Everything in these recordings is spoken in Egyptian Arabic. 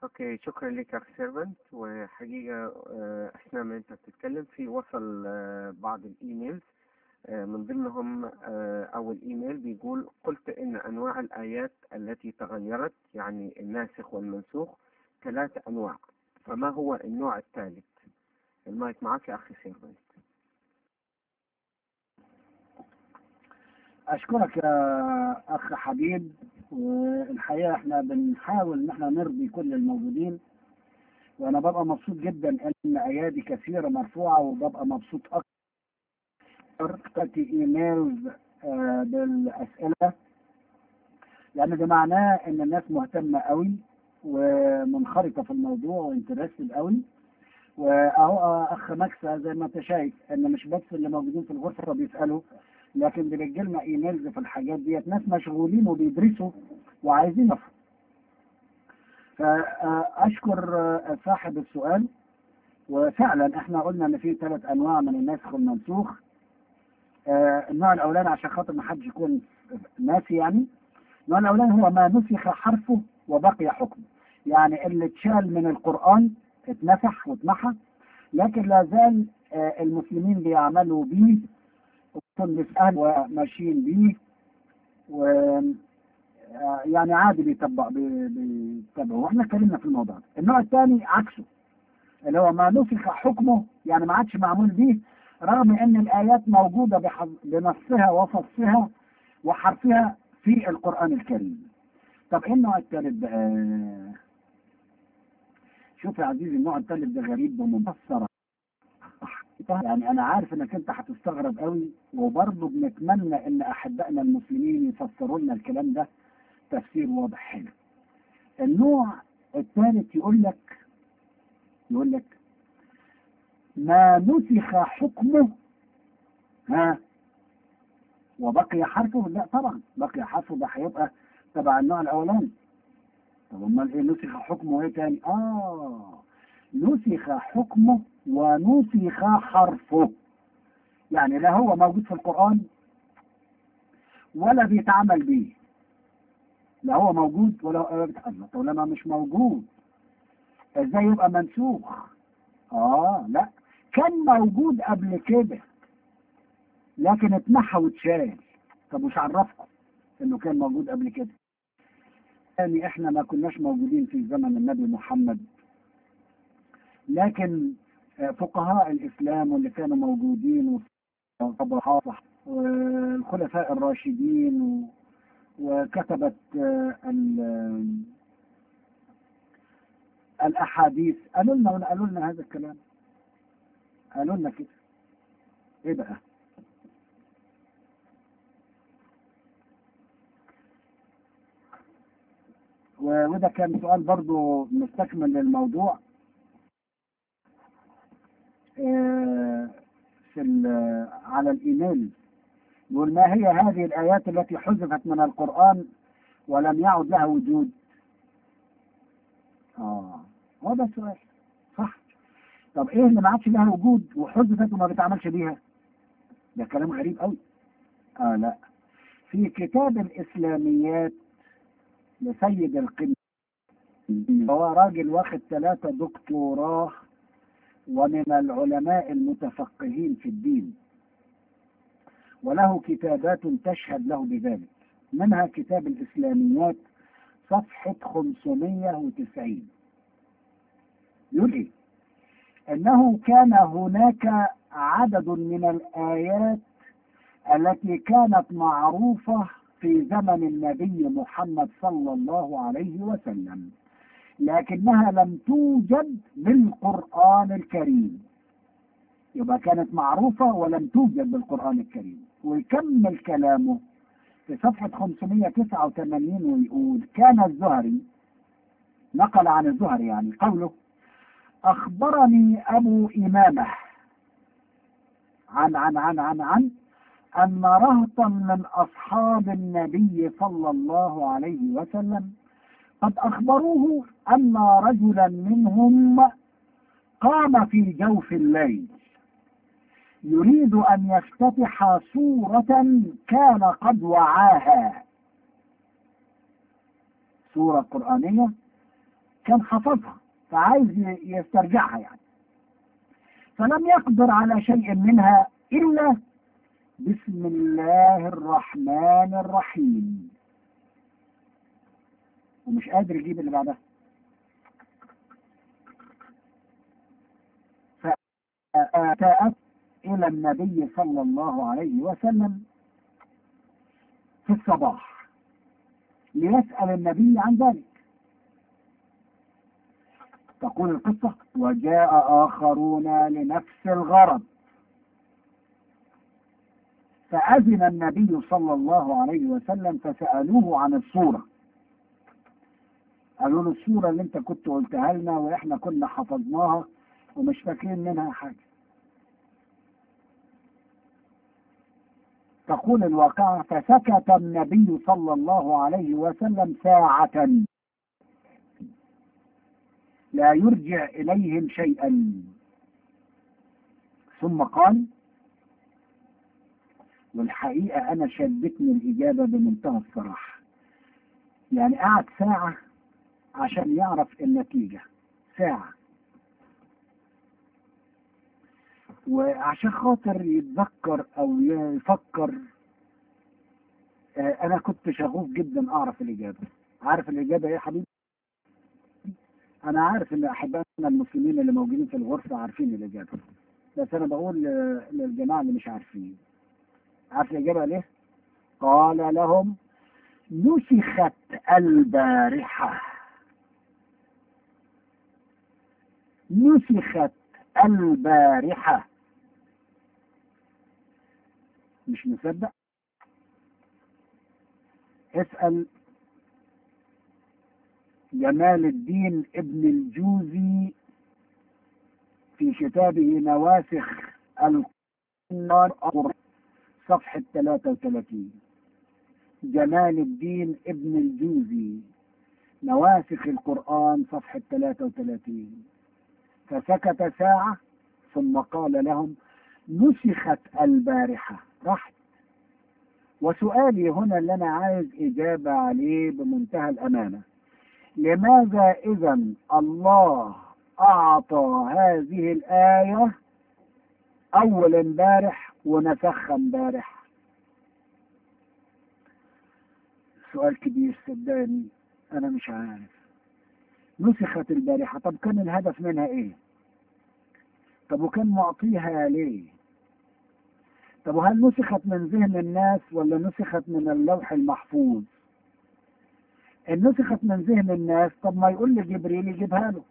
اوكي شكرا لك يا اخ سيرفنت وحقيقة آه، اثناء ما انت بتتكلم في وصل آه، بعض الايميلز آه، من ضمنهم آه، اول ايميل بيقول قلت ان انواع الايات التي تغيرت يعني الناسخ والمنسوخ ثلاثة انواع فما هو النوع الثالث المايك معك يا اخي سيرفنت أشكرك يا أخ حبيب والحقيقة احنا بنحاول إن احنا نرضي كل الموجودين وأنا ببقى مبسوط جدا إن أيادي كثيرة مرفوعة وببقى مبسوط أكتر تأتي إيميلز آه، بالأسئلة لأن ده معناه إن الناس مهتمة قوي ومنخرطة في الموضوع وانترستد قوي وأهو أخ مكسى زي ما أنت شايف إن مش بس اللي موجودين في الغرفة بيسألوا لكن بيجي لنا ايميلز في الحاجات ديت ناس مشغولين وبيدرسوا وعايزين يفهموا فاشكر صاحب السؤال وفعلا احنا قلنا ان في ثلاث انواع من الناسخ والمنسوخ آه، النوع الاولاني عشان خاطر ما حدش يكون ناسي يعني النوع الاولاني هو ما نسخ حرفه وبقي حكمه يعني اللي اتشال من القران اتنسخ واتمحى لكن لا زال آه، المسلمين بيعملوا بيه بيسأل وماشيين بيه و آه، يعني عادي بيتبع بي- بيتبعوا واحنا اتكلمنا في الموضوع ده النوع الثاني عكسه اللي هو ما نسخ حكمه يعني ما عادش معمول بيه رغم ان الايات موجوده بحظ- بنصها وفصها وحرفها في القران الكريم طب ايه النوع الثالث بقى شوف يا عزيزي النوع الثالث ده غريب ومفسر يعني انا عارف انك انت هتستغرب قوي وبرضه بنتمنى ان احبائنا المسلمين يفسروا لنا الكلام ده تفسير واضح هنا النوع الثالث يقول لك يقول لك ما نسخ حكمه ها وبقي حرفه لا طبعا بقي حرفه ده هيبقى تبع النوع الاولاني طب امال ايه نسخ حكمه ايه تاني اه نسخ حكمه ونسخ حرفه يعني لا هو موجود في القرآن ولا بيتعمل به لا هو موجود ولا ولا بيتعمل طب لما مش موجود ازاي يبقى منسوخ اه لا كان موجود قبل كده لكن اتمحى واتشال طب وش عرفكم انه كان موجود قبل كده يعني احنا ما كناش موجودين في زمن النبي محمد لكن فقهاء الإسلام واللي كانوا موجودين والطبقات والخلفاء الراشدين و- وكتبت آه، ال- الأحاديث قالوا لنا قالوا لنا هذا الكلام قالوا لنا كده إيه بقى؟ و- وده كان سؤال برضو مستكمل للموضوع آه، في ال- على الإيميل يقول ما هي هذه الآيات التي حذفت من القرآن ولم يعد لها وجود آه هو ده السؤال صح طب إيه اللي ما عادش لها وجود وحذفت وما بتعملش بيها ده كلام غريب قوي آه لا في كتاب الإسلاميات لسيد القمة هو راجل واخد ثلاثة دكتوراه ومن العلماء المتفقهين في الدين وله كتابات تشهد له بذلك منها كتاب الإسلاميات صفحة 590 يقول إيه؟ أنه كان هناك عدد من الآيات التي كانت معروفة في زمن النبي محمد صلى الله عليه وسلم لكنها لم توجد بالقرآن الكريم يبقى كانت معروفة ولم توجد بالقرآن الكريم ويكمل كلامه في صفحة 589 ويقول كان الزهري نقل عن الزهري يعني قوله أخبرني أبو إمامة عن عن عن عن عن أن رهطا من أصحاب النبي صلى الله عليه وسلم قد أخبروه أن رجلا منهم قام في جوف الليل يريد أن يفتتح سورة كان قد وعاها سورة قرآنية كان حفظها فعايز يسترجعها يعني فلم يقدر على شيء منها إلا بسم الله الرحمن الرحيم ومش قادر يجيب اللي بعدها فأتأت إلى النبي صلى الله عليه وسلم في الصباح ليسأل النبي عن ذلك تقول القصة وجاء آخرون لنفس الغرض فأذن النبي صلى الله عليه وسلم فسألوه عن الصورة قالوا له الصورة اللي انت كنت قلتها لنا واحنا كنا حفظناها ومش فاكرين منها حاجة تقول الواقعة فسكت النبي صلى الله عليه وسلم ساعة لا يرجع إليهم شيئا ثم قال والحقيقة أنا شدتني الإجابة بمنتهى الصراحة يعني قعد ساعة عشان يعرف النتيجة ساعة وعشان خاطر يتذكر أو يفكر آه، أنا كنت شغوف جدا أعرف الإجابة عارف الإجابة إيه يا حبيبي؟ أنا عارف إن أحبائنا المسلمين اللي موجودين في الغرفة عارفين الإجابة بس أنا بقول ل- للجماعة اللي مش عارفين عارف الإجابة ليه؟ قال لهم نسخت البارحة نسخت البارحة مش مصدق اسأل جمال الدين ابن الجوزي في كتابه نواسخ القرآن صفحة 33 جمال الدين ابن الجوزي نواسخ القرآن صفحة 33 فسكت ساعة ثم قال لهم نسخت البارحة راحت وسؤالي هنا اللي أنا عايز إجابة عليه بمنتهى الأمانة لماذا إذا الله أعطى هذه الآية أول امبارح ونسخها امبارح سؤال كبير صدقني أنا مش عارف نسخت البارحة طب كان الهدف منها إيه؟ طب وكان معطيها ليه؟ طب وهل نسخت من ذهن الناس ولا نسخت من اللوح المحفوظ؟ إن نسخت من ذهن الناس طب ما يقول لجبريل يجيبها له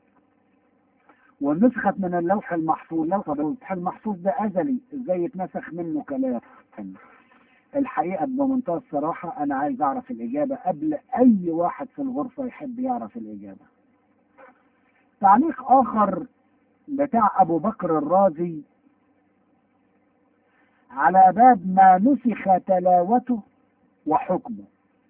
ونسخت من اللوح المحفوظ لو طب اللوح المحفوظ ده أزلي إزاي يتنسخ منه كلام الحقيقة بمنتهى الصراحة أنا عايز أعرف الإجابة قبل أي واحد في الغرفة يحب يعرف الإجابة تعليق آخر بتاع أبو بكر الرازي على باب ما نسخ تلاوته وحكمه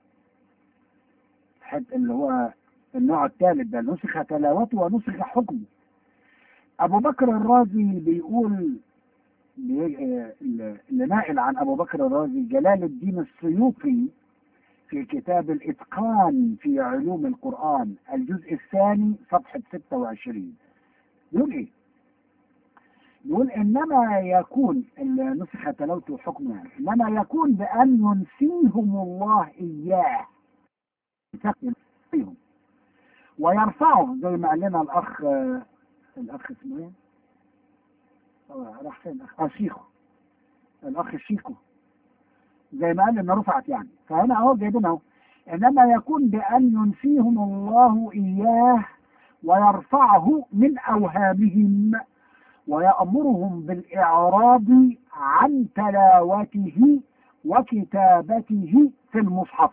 حد اللي هو النوع الثالث ده نسخ تلاوته ونسخ حكمه أبو بكر الرازي بيقول بي- اللي ناقل عن أبو بكر الرازي جلال الدين السيوطي في كتاب الإتقان في علوم القرآن الجزء الثاني صفحة 26 يقول إيه؟ يقول إنما يكون النسخة تلوته حكمها يعني إنما يكون بأن ينسيهم الله إياه ينسيهم ويرفعه زي ما قال لنا الأخ الأخ اسمه إيه؟ آه، راح فين الأخ؟ آه شيخو الأخ شيكو زي ما قال إن رفعت يعني فهنا أهو جايبين أهو إنما يكون بأن ينسيهم الله إياه ويرفعه من أوهامهم ويأمرهم بالإعراض عن تلاوته وكتابته في المصحف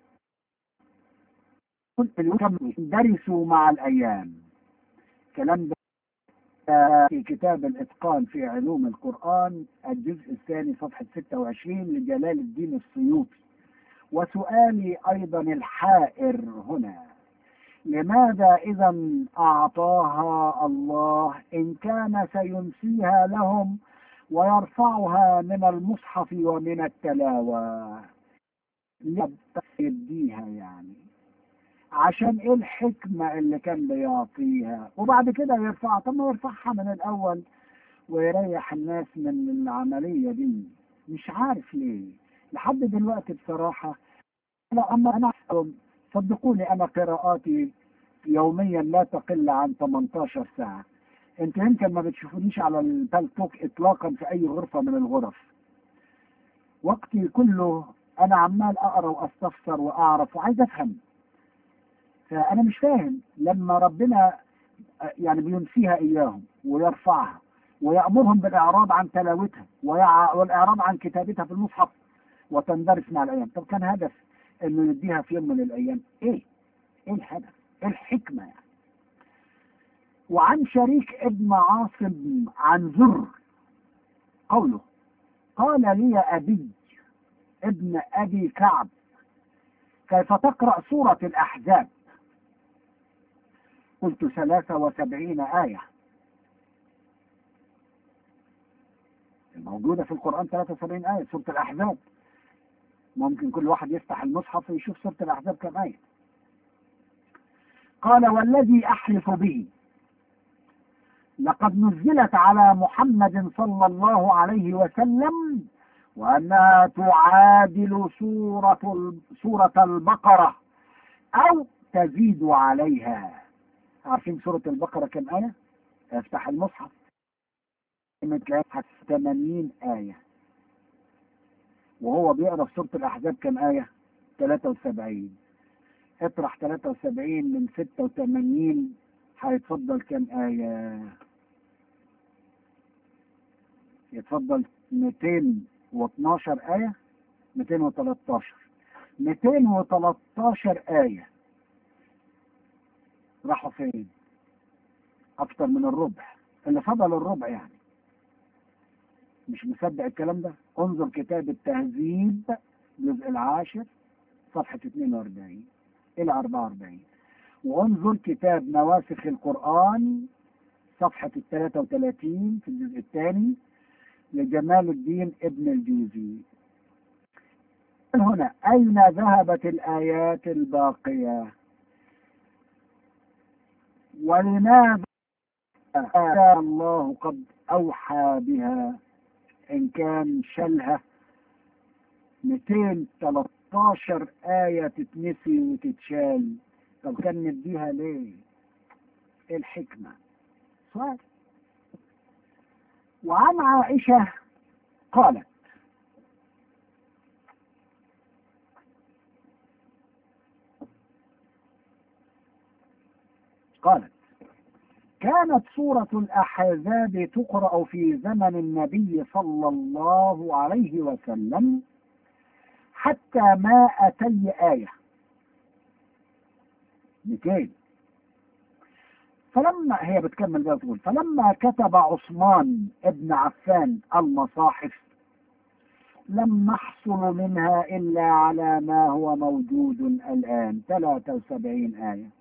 درسوا مع الأيام كلام ده في كتاب الإتقان في علوم القرآن الجزء الثاني صفحة 26 لجلال الدين السيوطي وسؤالي أيضا الحائر هنا لماذا إذا أعطاها الله إن كان سينسيها لهم ويرفعها من المصحف ومن التلاوة يديها يعني عشان ايه الحكمة اللي كان بيعطيها وبعد كده يرفعها طب ما يرفعها من الاول ويريح الناس من العملية دي مش عارف ليه لحد دلوقتي بصراحة لا اما انا صدقوني انا قراءاتي يوميا لا تقل عن 18 ساعة انت يمكن ما بتشوفونيش على البالتوك اطلاقا في اي غرفة من الغرف وقتي كله انا عمال اقرا واستفسر واعرف وعايز افهم فانا مش فاهم لما ربنا يعني بينسيها اياهم ويرفعها ويأمرهم بالإعراض عن تلاوتها ويع- والإعراض عن كتابتها في المصحف وتندرس مع الأيام طب كان هدف إنه يديها في يوم من الأيام إيه؟ إيه الهدف؟ إيه الحكمة يعني؟ وعن شريك ابن عاصم عن زر قوله قال لي أبي ابن أبي كعب كيف تقرأ سورة الأحزاب قلت ثلاثة وسبعين آية موجودة في القرآن 73 آية سورة الأحزاب ممكن كل واحد يفتح المصحف ويشوف سورة الأحزاب كم آية قال والذي أحلف به لقد نزلت على محمد صلى الله عليه وسلم وأنها تعادل سورة سورة البقرة أو تزيد عليها عارفين سورة البقرة كم آية؟ افتح المصحف تلاقيها 80 آية وهو بيقرا في سورة الأحزاب كم آية؟ 73 اطرح 73 من 86 هيتفضل كم آية؟ يتفضل 212 آية 213 213 آية راحوا فين؟ أكتر من الربع اللي فضل الربع يعني مش مصدق الكلام ده انظر كتاب التهذيب الجزء العاشر صفحة 42 إلى 44 وانظر كتاب نواسخ القرآن صفحة 33 في الجزء الثاني لجمال الدين ابن الجوزي هنا أين ذهبت الآيات الباقية ولماذا كان الله قد أوحى بها إن كان شلها 213 آية تتنسي وتتشال طب كان نديها ليه؟ إيه الحكمة؟ سؤال وعن عائشة قالت قالت كانت سورة الأحزاب تقرأ في زمن النبي صلى الله عليه وسلم حتى ما أتي آية 200 فلما هي بتكمل بقى تقول فلما كتب عثمان ابن عفان المصاحف لم نحصل منها إلا على ما هو موجود الآن 73 آية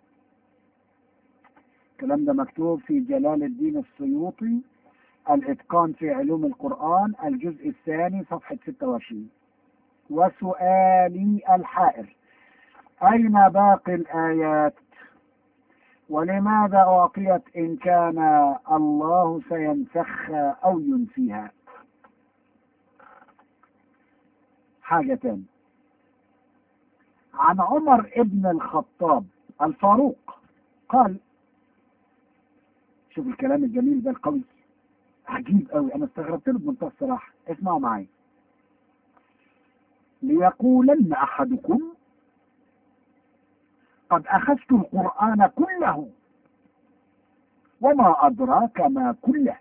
الكلام ده مكتوب في جلال الدين السيوطي الإتقان في علوم القرآن الجزء الثاني صفحة 26 وسؤالي الحائر أين باقي الآيات ولماذا أعطيت إن كان الله سينسخها أو ينسيها حاجة تانية عن عمر ابن الخطاب الفاروق قال شوف الكلام الجميل ده القوي عجيب قوي انا استغربت له بمنتهى الصراحه اسمعوا معايا ليقولن احدكم قد اخذت القران كله وما ادراك ما كله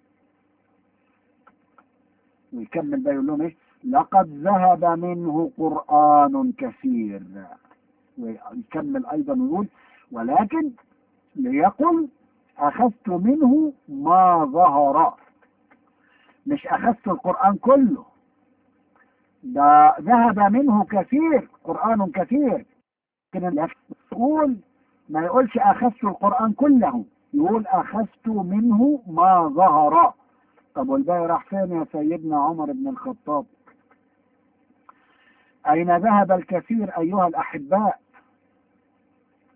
ويكمل بقى يقول لهم ايه لقد ذهب منه قران كثير ويكمل ايضا ويقول ولكن ليقل أخذت منه ما ظهر مش أخذت القرآن كله ده ذهب منه كثير قرآن كثير لكن يقول ما يقولش أخذت القرآن كله يقول أخذت منه ما ظهر طب والباقي راح فين يا سيدنا عمر بن الخطاب أين ذهب الكثير أيها الأحباء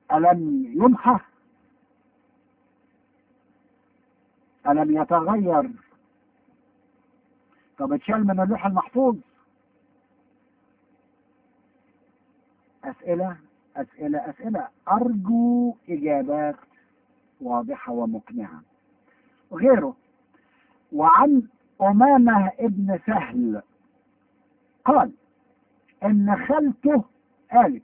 ألم يمحى ألم يتغير طب اتشال من اللوح المحفوظ أسئلة أسئلة أسئلة أرجو إجابات واضحة ومقنعة غيره وعن أمامة ابن سهل قال إن خالته قالت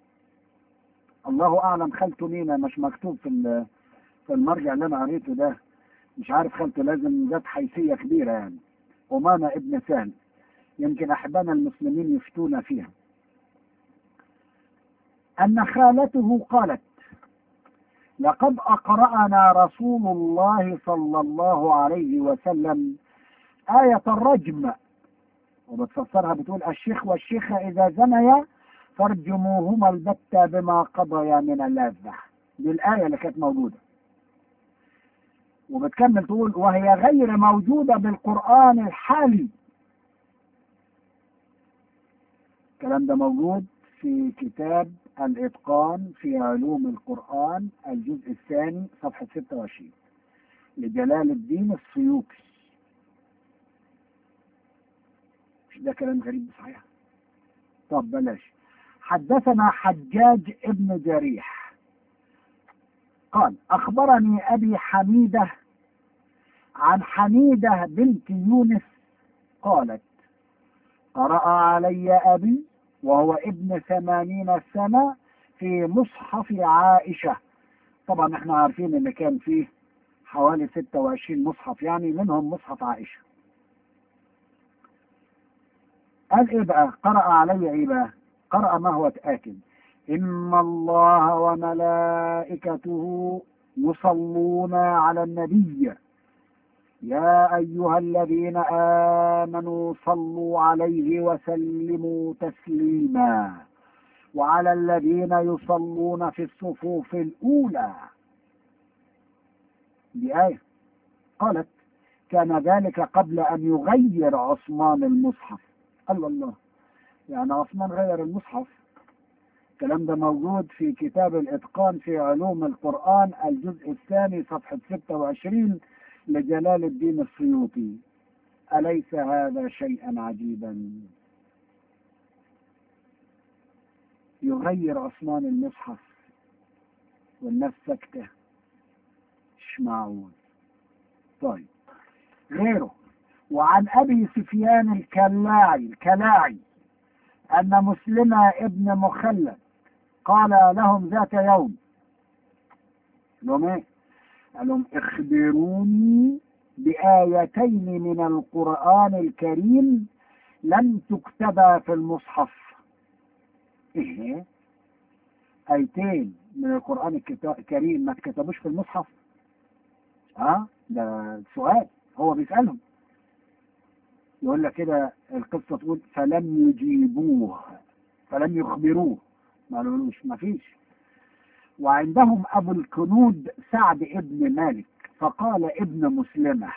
الله أعلم خالته مين مش مكتوب في في المرجع اللي أنا قريته ده مش عارف خالته لازم ذات حيثية كبيرة يعني أمامة ابن سهل يمكن أحبانا المسلمين يفتونا فيها أن خالته قالت لقد أقرأنا رسول الله صلى الله عليه وسلم آية الرجم وبتفسرها بتقول الشيخ والشيخة إذا زنيا فارجموهما البتة بما قضيا من اللذة دي الآية اللي كانت موجودة وبتكمل تقول وهي غير موجودة بالقرآن الحالي الكلام ده موجود في كتاب الإتقان في علوم القرآن الجزء الثاني صفحة 26 لجلال الدين السيوطي مش ده كلام غريب صحيح طب بلاش حدثنا حجاج ابن جريح قال أخبرني أبي حميدة عن حميدة بنت يونس قالت قرأ علي أبي وهو ابن ثمانين سنة في مصحف عائشة طبعا احنا عارفين ان كان فيه حوالي 26 مصحف يعني منهم مصحف عائشة قال ايه بقى قرأ علي ايه بقى قرأ ما هو آكد إن الله وملائكته يصلون على النبي يا أيها الذين آمنوا صلوا عليه وسلموا تسليما وعلى الذين يصلون في الصفوف الأولى بآية قالت كان ذلك قبل أن يغير عثمان المصحف الله الله يعني عثمان غير المصحف الكلام ده موجود في كتاب الإتقان في علوم القرآن الجزء الثاني صفحة 26 لجلال الدين السيوطي أليس هذا شيئا عجيبا يغير عثمان المصحف والناس سكتة مش معقول طيب غيره وعن أبي سفيان الكلاعي الكلاعي أن مسلمة ابن مخلد قال لهم ذات يوم لهم ايه قال لهم اخبروني بآيتين من القرآن الكريم لم تكتبا في المصحف ايه آيتين من القرآن الكريم ما اتكتبوش في المصحف اه ده سؤال هو بيسألهم يقول لك كده القصة تقول فلم يجيبوه فلم يخبروه ما قالولوش ما فيش وعندهم أبو الكنود سعد ابن مالك فقال ابن مسلمة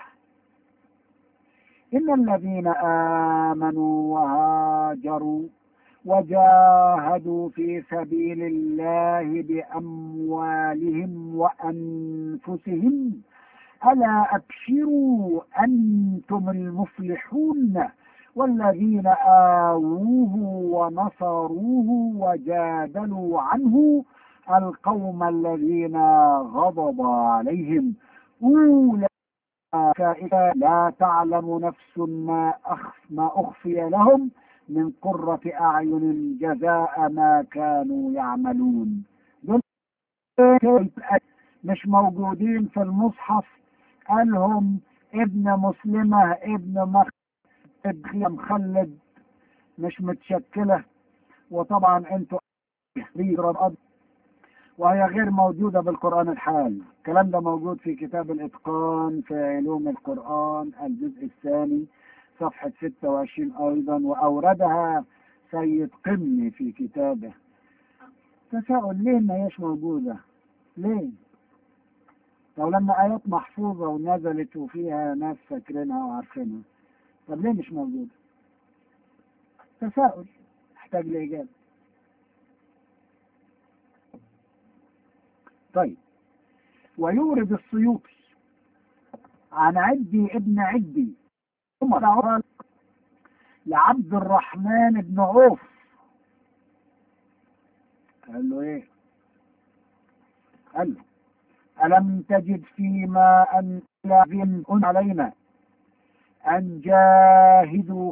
إن الذين آمنوا وهاجروا وجاهدوا في سبيل الله بأموالهم وأنفسهم ألا أبشروا أنتم المفلحون والذين آووه ونصروه وجادلوا عنه القوم الذين غضب عليهم أولئك لا تعلم نفس ما أخف ما أخفي لهم من قرة أعين جزاء ما كانوا يعملون دول مش موجودين في المصحف قالهم ابن مسلمة ابن مخلد مش متشكلة وطبعا انتوا وهي غير موجودة بالقرآن الحالي الكلام ده موجود في كتاب الإتقان في علوم القرآن الجزء الثاني صفحة 26 أيضا وأوردها سيد قمي في كتابه تساؤل ليه ما هيش موجودة ليه لو لما آيات محفوظة ونزلت وفيها ناس فاكرينها وعارفينها طب ليه مش موجودة تساؤل يحتاج لإجابة طيب ويورد السيوطي عن عدي ابن عدي عمر لعبد الرحمن بن عوف قال له ايه قال له ألم تجد فيما أن لازم علينا أن جاهدوا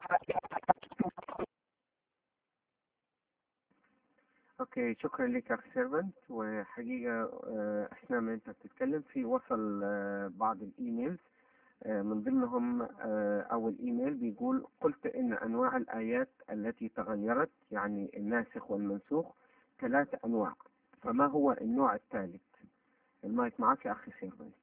اوكي شكرا لك يا اخي سيرفنت وحقيقة آه، اثناء ما انت بتتكلم في وصل آه، بعض الايميلز آه، من ضمنهم آه، اول ايميل بيقول قلت ان انواع الايات التي تغيرت يعني الناسخ والمنسوخ ثلاثة انواع فما هو النوع الثالث المايك معك يا اخي سيرفنت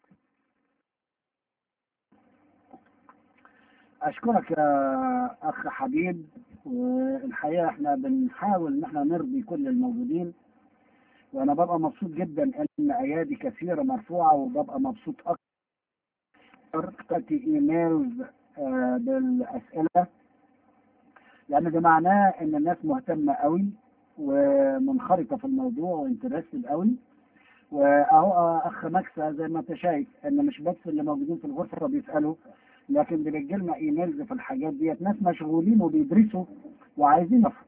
أشكرك يا أخ حبيب والحقيقة احنا بنحاول ان احنا نرضي كل الموجودين وانا ببقى مبسوط جدا ان ايادي كثيرة مرفوعة وببقى مبسوط اكتر تأتي ايميلز آه، بالاسئلة لان ده معناه ان الناس مهتمة قوي ومنخرطة في الموضوع وانترستد قوي واهو اخ مكسى زي ما انت شايف ان مش بس اللي موجودين في الغرفة بيسألوا لكن بيجي لنا ايميلز في الحاجات ديت ناس مشغولين وبيدرسوا وعايزين يفهموا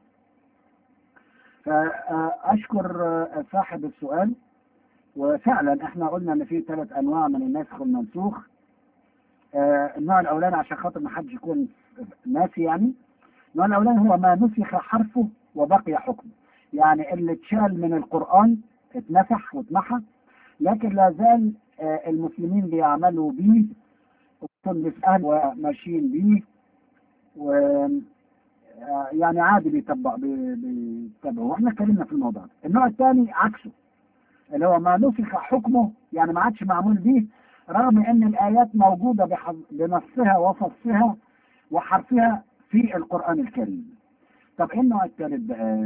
فاشكر صاحب السؤال وفعلا احنا قلنا ان في ثلاث انواع من الناسخ والمنسوخ آه، النوع الاولاني عشان خاطر ما حدش يكون ناسي يعني النوع الاولاني هو ما نسخ حرفه وبقي حكمه يعني اللي اتشال من القران اتنسخ واتمحى لكن لا زال آه، المسلمين بيعملوا بيه وبنسأل وماشيين بيه و آه، يعني عادي بيطبق بي- بيتبعوا واحنا اتكلمنا في الموضوع ده النوع الثاني عكسه اللي هو ما نسخ حكمه يعني ما عادش معمول بيه رغم ان الايات موجوده بحظ- بنصها وفصها وحرفها في القران الكريم طب ايه النوع الثالث بقى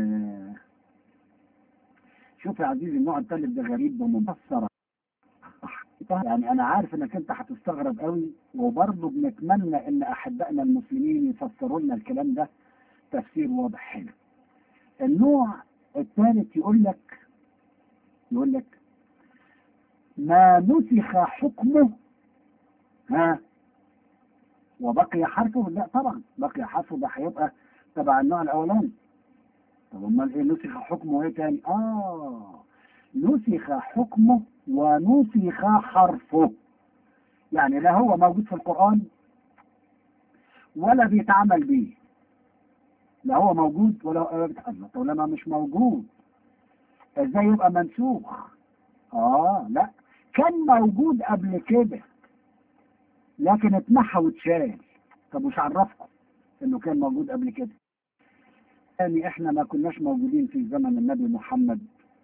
شوف يا عزيزي النوع الثالث ده غريب ومفسر يعني انا عارف انك انت هتستغرب قوي وبرضه بنتمنى ان احبائنا المسلمين يفسروا لنا الكلام ده تفسير واضح حلو النوع الثالث يقول لك يقول لك ما نسخ حكمه ها وبقي حرفه لا طبعا بقي حرفه ده هيبقى تبع النوع الاولاني طب امال ايه نسخ حكمه ايه تاني اه نسخ حكمه ونسخ حرفه يعني لا هو موجود في القرآن ولا بيتعمل به لا هو موجود ولا بيتعمل طب لما مش موجود ازاي يبقى منسوخ اه لا كان موجود قبل كده لكن اتمحى واتشال طب مش عرفكم انه كان موجود قبل كده يعني احنا ما كناش موجودين في زمن النبي محمد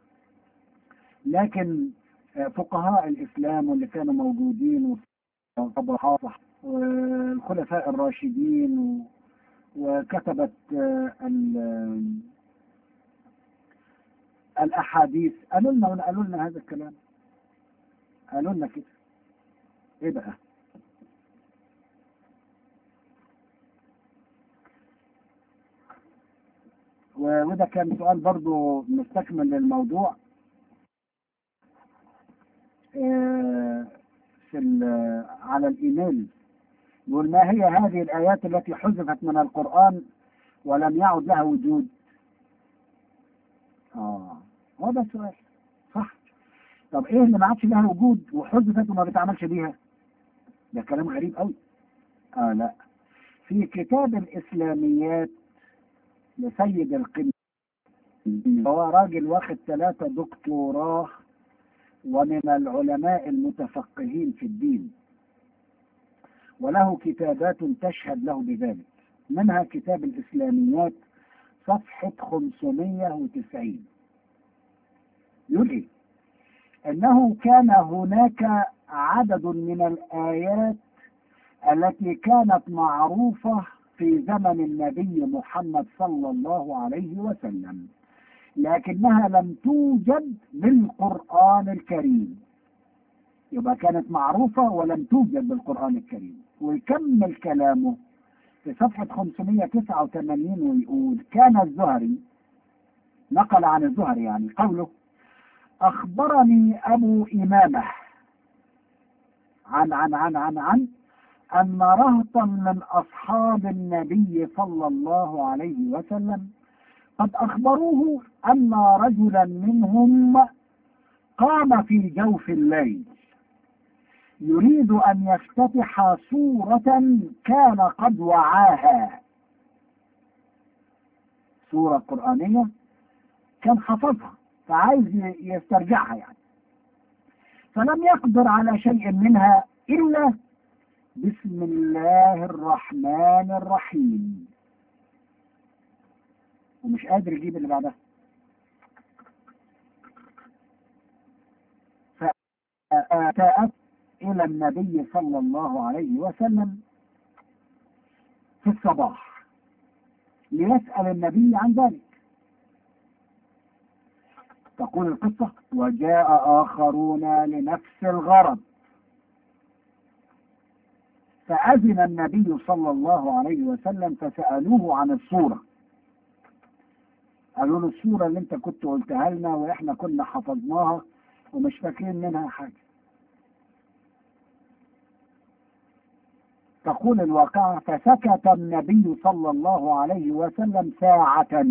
لكن فقهاء الإسلام واللي كانوا موجودين والصحابة والخلفاء الراشدين و- وكتبت آه، ال- الأحاديث قالوا لنا قالوا لنا هذا الكلام قالوا لنا كده إيه بقى؟ و- وده كان سؤال برضو مستكمل للموضوع آه، في ال- على الإيميل يقول ما هي هذه الآيات التي حذفت من القرآن ولم يعد لها وجود آه هو ده السؤال صح طب إيه اللي ما عادش لها وجود وحذفت وما بتعملش بيها ده كلام غريب قوي آه لا في كتاب الإسلاميات لسيد القمة هو راجل واخد ثلاثة دكتوراه ومن العلماء المتفقهين في الدين وله كتابات تشهد له بذلك منها كتاب الإسلاميات صفحة 590 يقول إيه؟ أنه كان هناك عدد من الآيات التي كانت معروفة في زمن النبي محمد صلى الله عليه وسلم لكنها لم توجد بالقرآن الكريم يبقى كانت معروفة ولم توجد بالقرآن الكريم ويكمل كلامه في صفحة 589 ويقول كان الزهري نقل عن الزهري يعني قوله أخبرني أبو إمامة عن عن عن عن عن أن رهطا من أصحاب النبي صلى الله عليه وسلم قد أخبروه أن رجلا منهم قام في جوف الليل يريد أن يفتتح سورة كان قد وعاها سورة قرآنية كان حفظها فعايز يسترجعها يعني فلم يقدر على شيء منها إلا بسم الله الرحمن الرحيم ومش قادر يجيب اللي بعدها فأتأت إلى النبي صلى الله عليه وسلم في الصباح ليسأل النبي عن ذلك تقول القصة وجاء آخرون لنفس الغرض فأذن النبي صلى الله عليه وسلم فسألوه عن الصورة قالوا له الصورة اللي انت كنت قلتها لنا واحنا كنا حفظناها ومش فاكرين منها حاجة تقول الواقعة فسكت النبي صلى الله عليه وسلم ساعة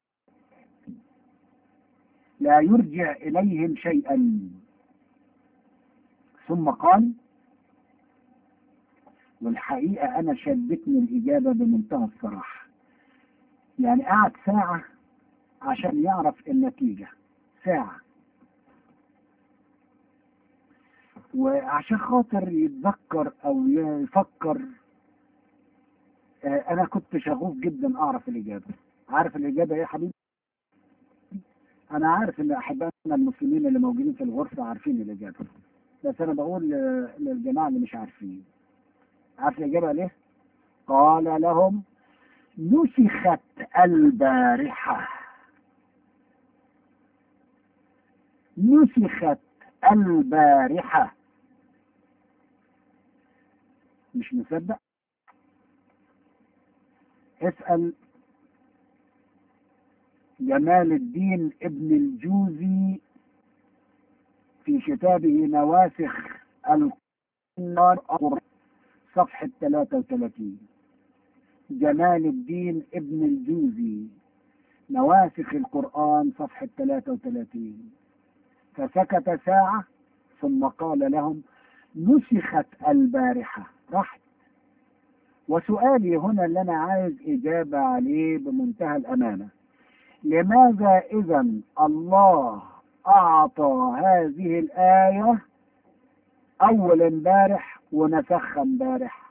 لا يرجع إليهم شيئا ثم قال والحقيقة أنا شدتني الإجابة بمنتهى الصراحة يعني قعد ساعة عشان يعرف النتيجة ساعة وعشان خاطر يتذكر أو يفكر أنا كنت شغوف جدا أعرف الإجابة عارف الإجابة إيه يا حبيبي؟ أنا عارف إن أحبائنا المسلمين اللي موجودين في الغرفة عارفين الإجابة بس أنا بقول للجماعة اللي مش عارفين عارف الإجابة ليه؟ قال لهم نسخت البارحة نسخت البارحة مش مصدق اسأل جمال الدين ابن الجوزي في كتابه نواسخ القرآن صفحة 33 جمال الدين ابن الجوزي نواسخ القرآن صفحة 33 فسكت ساعة ثم قال لهم نسخت البارحة راحت وسؤالي هنا اللي أنا عايز إجابة عليه بمنتهى الأمانة لماذا إذا الله أعطى هذه الآية أول امبارح ونسخها امبارح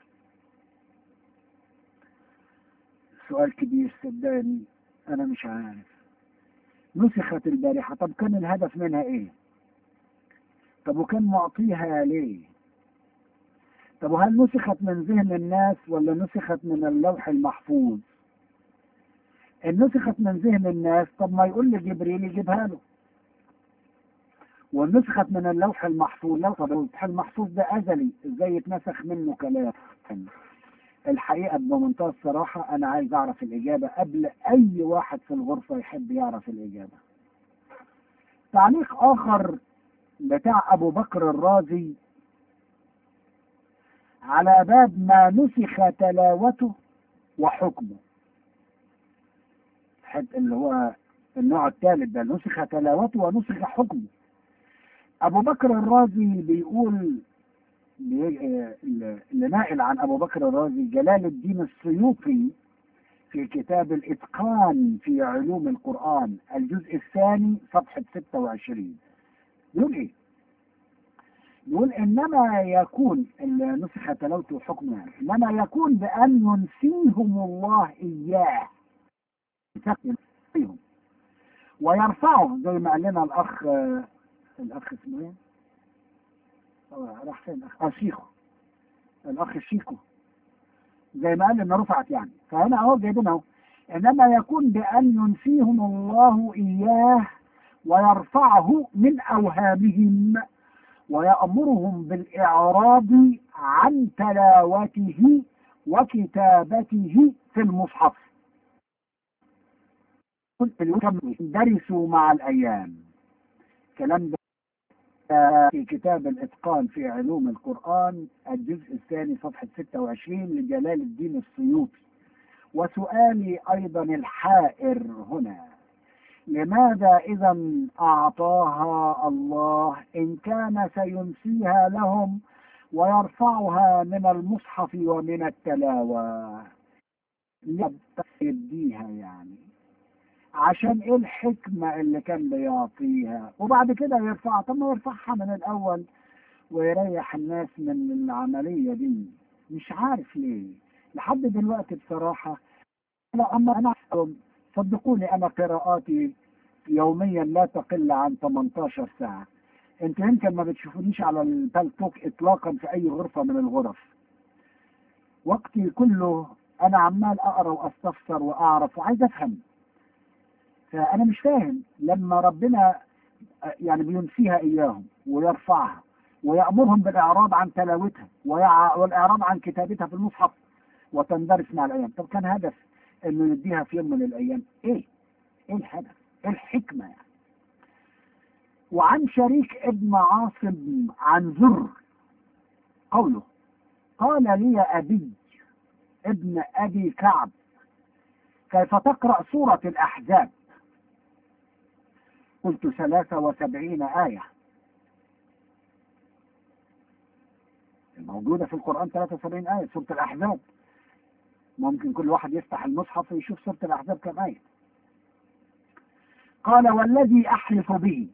سؤال كبير صدقني أنا مش عارف نسخت البارحة طب كان الهدف منها إيه طب وكان معطيها ليه طب وهل نسخت من ذهن الناس ولا نسخت من اللوح المحفوظ ان نسخت من ذهن الناس طب ما يقول لجبريل يجيبها له ونسخت من اللوح المحفوظ لو طب اللوح المحفوظ ده ازلي ازاي يتنسخ منه كلام الحقيقة بمنتهى الصراحة أنا عايز أعرف الإجابة قبل أي واحد في الغرفة يحب يعرف الإجابة. تعليق آخر بتاع أبو بكر الرازي على باب ما نسخ تلاوته وحكمه. حد اللي هو النوع الثالث ده نسخ تلاوته ونسخ حكمه. أبو بكر الرازي بيقول اللي ناقل عن ابو بكر الرازي جلال الدين السيوطي في كتاب الاتقان في علوم القران الجزء الثاني صفحه 26 يقول ايه؟ يقول انما يكون نسخ تلوته حكمها انما يكون بان ينسيهم الله اياه ويرفعه زي ما قال لنا الاخ الاخ اسمه ايه؟ راح فين اه شيخو الاخ شيكو زي ما قال ان رفعت يعني فهنا اهو جايبين اهو انما يكون بان ينسيهم الله اياه ويرفعه من اوهامهم ويامرهم بالاعراض عن تلاوته وكتابته في المصحف درسوا مع الايام كلام ده في كتاب الإتقان في علوم القرآن الجزء الثاني صفحة 26 لجلال الدين السيوطي وسؤالي أيضا الحائر هنا لماذا إذا أعطاها الله إن كان سينسيها لهم ويرفعها من المصحف ومن التلاوة يديها يعني عشان ايه الحكمة اللي كان بيعطيها وبعد كده يرفعها طب ما يرفعها من الأول ويريح الناس من العملية دي مش عارف ليه لحد دلوقتي بصراحة لا أما أنا صدقوني أنا قراءاتي يوميا لا تقل عن 18 ساعة انت يمكن ما بتشوفونيش على البالتوك اطلاقا في اي غرفة من الغرف وقتي كله انا عمال اقرا واستفسر واعرف وعايز افهم فانا مش فاهم لما ربنا يعني بينسيها اياهم ويرفعها ويأمرهم بالإعراض عن تلاوتها ويع- والإعراض عن كتابتها في المصحف وتندرس مع الأيام طب كان هدف إنه يديها في يوم من الأيام إيه؟ إيه الهدف؟ إيه الحكمة يعني؟ وعن شريك ابن عاصم عن زر قوله قال لي أبي ابن أبي كعب كيف تقرأ سورة الأحزاب قلت ثلاثة وسبعين آية الموجودة في القرآن 73 آية سورة الأحزاب ممكن كل واحد يفتح المصحف ويشوف سورة الأحزاب كم آية قال والذي أحلف به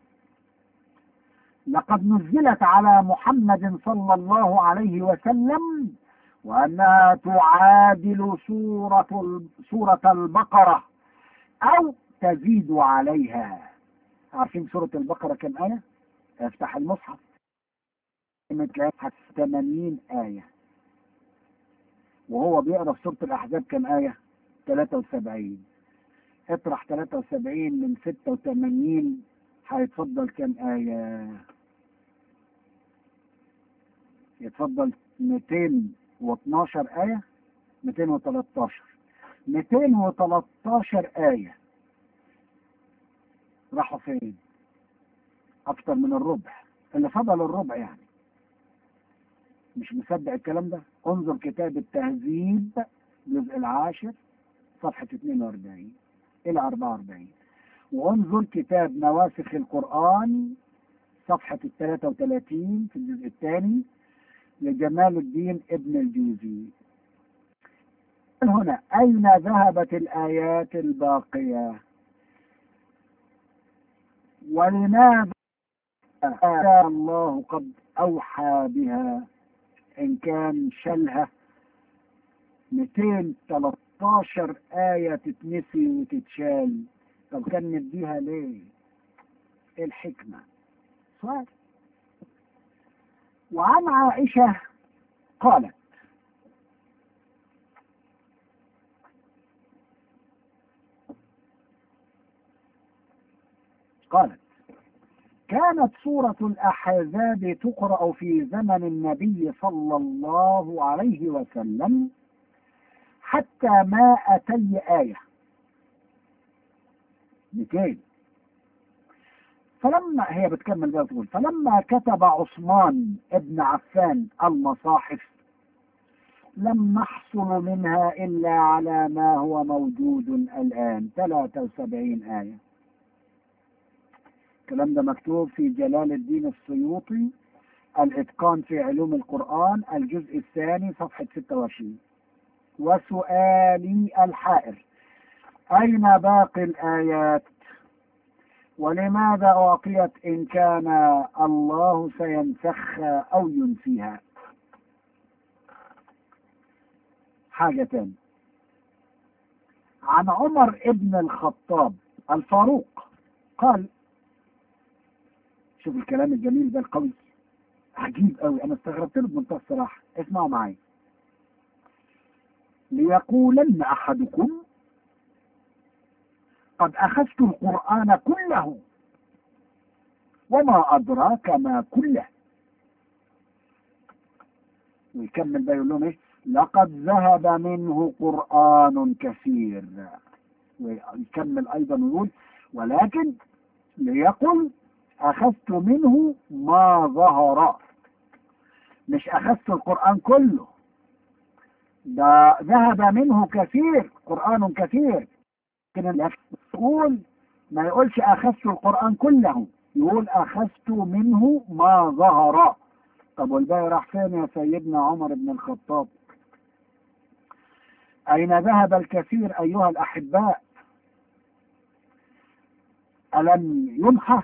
لقد نزلت على محمد صلى الله عليه وسلم وأنها تعادل سورة سورة البقرة أو تزيد عليها عارفين سورة البقرة كم آية؟ افتح المصحف تلاقيها 80 آية وهو بيقرا في سورة الأحزاب كم آية؟ 73 اطرح 73 من 86 هيتفضل كم آية؟ يتفضل 212 آية 213 213 آية راحوا فين؟ أكتر من الربع اللي فضل الربع يعني مش مصدق الكلام ده انظر كتاب التهذيب الجزء العاشر صفحة 42 إلى 44 وانظر كتاب نواسخ القرآن صفحة 33 في الجزء الثاني لجمال الدين ابن الجوزي هنا أين ذهبت الآيات الباقية ولماذا كان الله قد أوحى بها إن كان شلها 213 آية تتنسي وتتشال طب كان نديها ليه؟ إيه الحكمة؟ سؤال وعن عائشة قالت قالت كانت سورة الأحزاب تقرأ في زمن النبي صلى الله عليه وسلم حتى ما أتي آية 200 فلما هي بتكمل بقى تقول فلما كتب عثمان ابن عفان المصاحف لم نحصل منها إلا على ما هو موجود الآن 73 آية الكلام ده مكتوب في جلال الدين السيوطي الإتقان في علوم القرآن الجزء الثاني صفحة 26 وسؤالي الحائر أين باقي الآيات ولماذا أعطيت إن كان الله سينسخها أو ينسيها حاجة تانية عن عمر ابن الخطاب الفاروق قال شوف الكلام الجميل ده القوي عجيب قوي انا استغربت له بمنتهى الصراحه اسمعوا معايا ليقولن احدكم قد اخذت القران كله وما ادراك ما كله ويكمل بقى يقول لهم ايه لقد ذهب منه قران كثير ويكمل ايضا ويقول ولكن ليقل أخذت منه ما ظهر مش أخذت القرآن كله ده ذهب منه كثير قرآن كثير لكن يقول ما يقولش أخذت القرآن كله يقول أخذت منه ما ظهر طب والباقي راح فين يا سيدنا عمر بن الخطاب أين ذهب الكثير أيها الأحباء ألم يمحى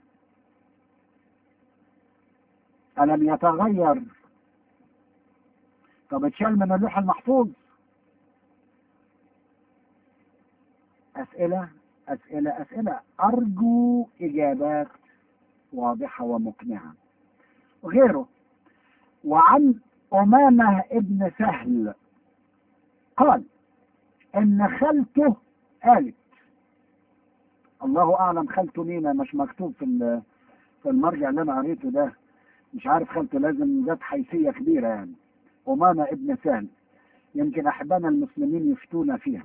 ألم يتغير طب اتشال من اللوح المحفوظ أسئلة أسئلة أسئلة أرجو إجابات واضحة ومقنعة غيره وعن أمامة ابن سهل قال إن خالته قالت الله أعلم خالته مين مش مكتوب في في المرجع اللي أنا قريته ده مش عارف خالته لازم ذات حيثية كبيرة يعني أمامة ابن سهل يمكن أحبانا المسلمين يفتونا فيها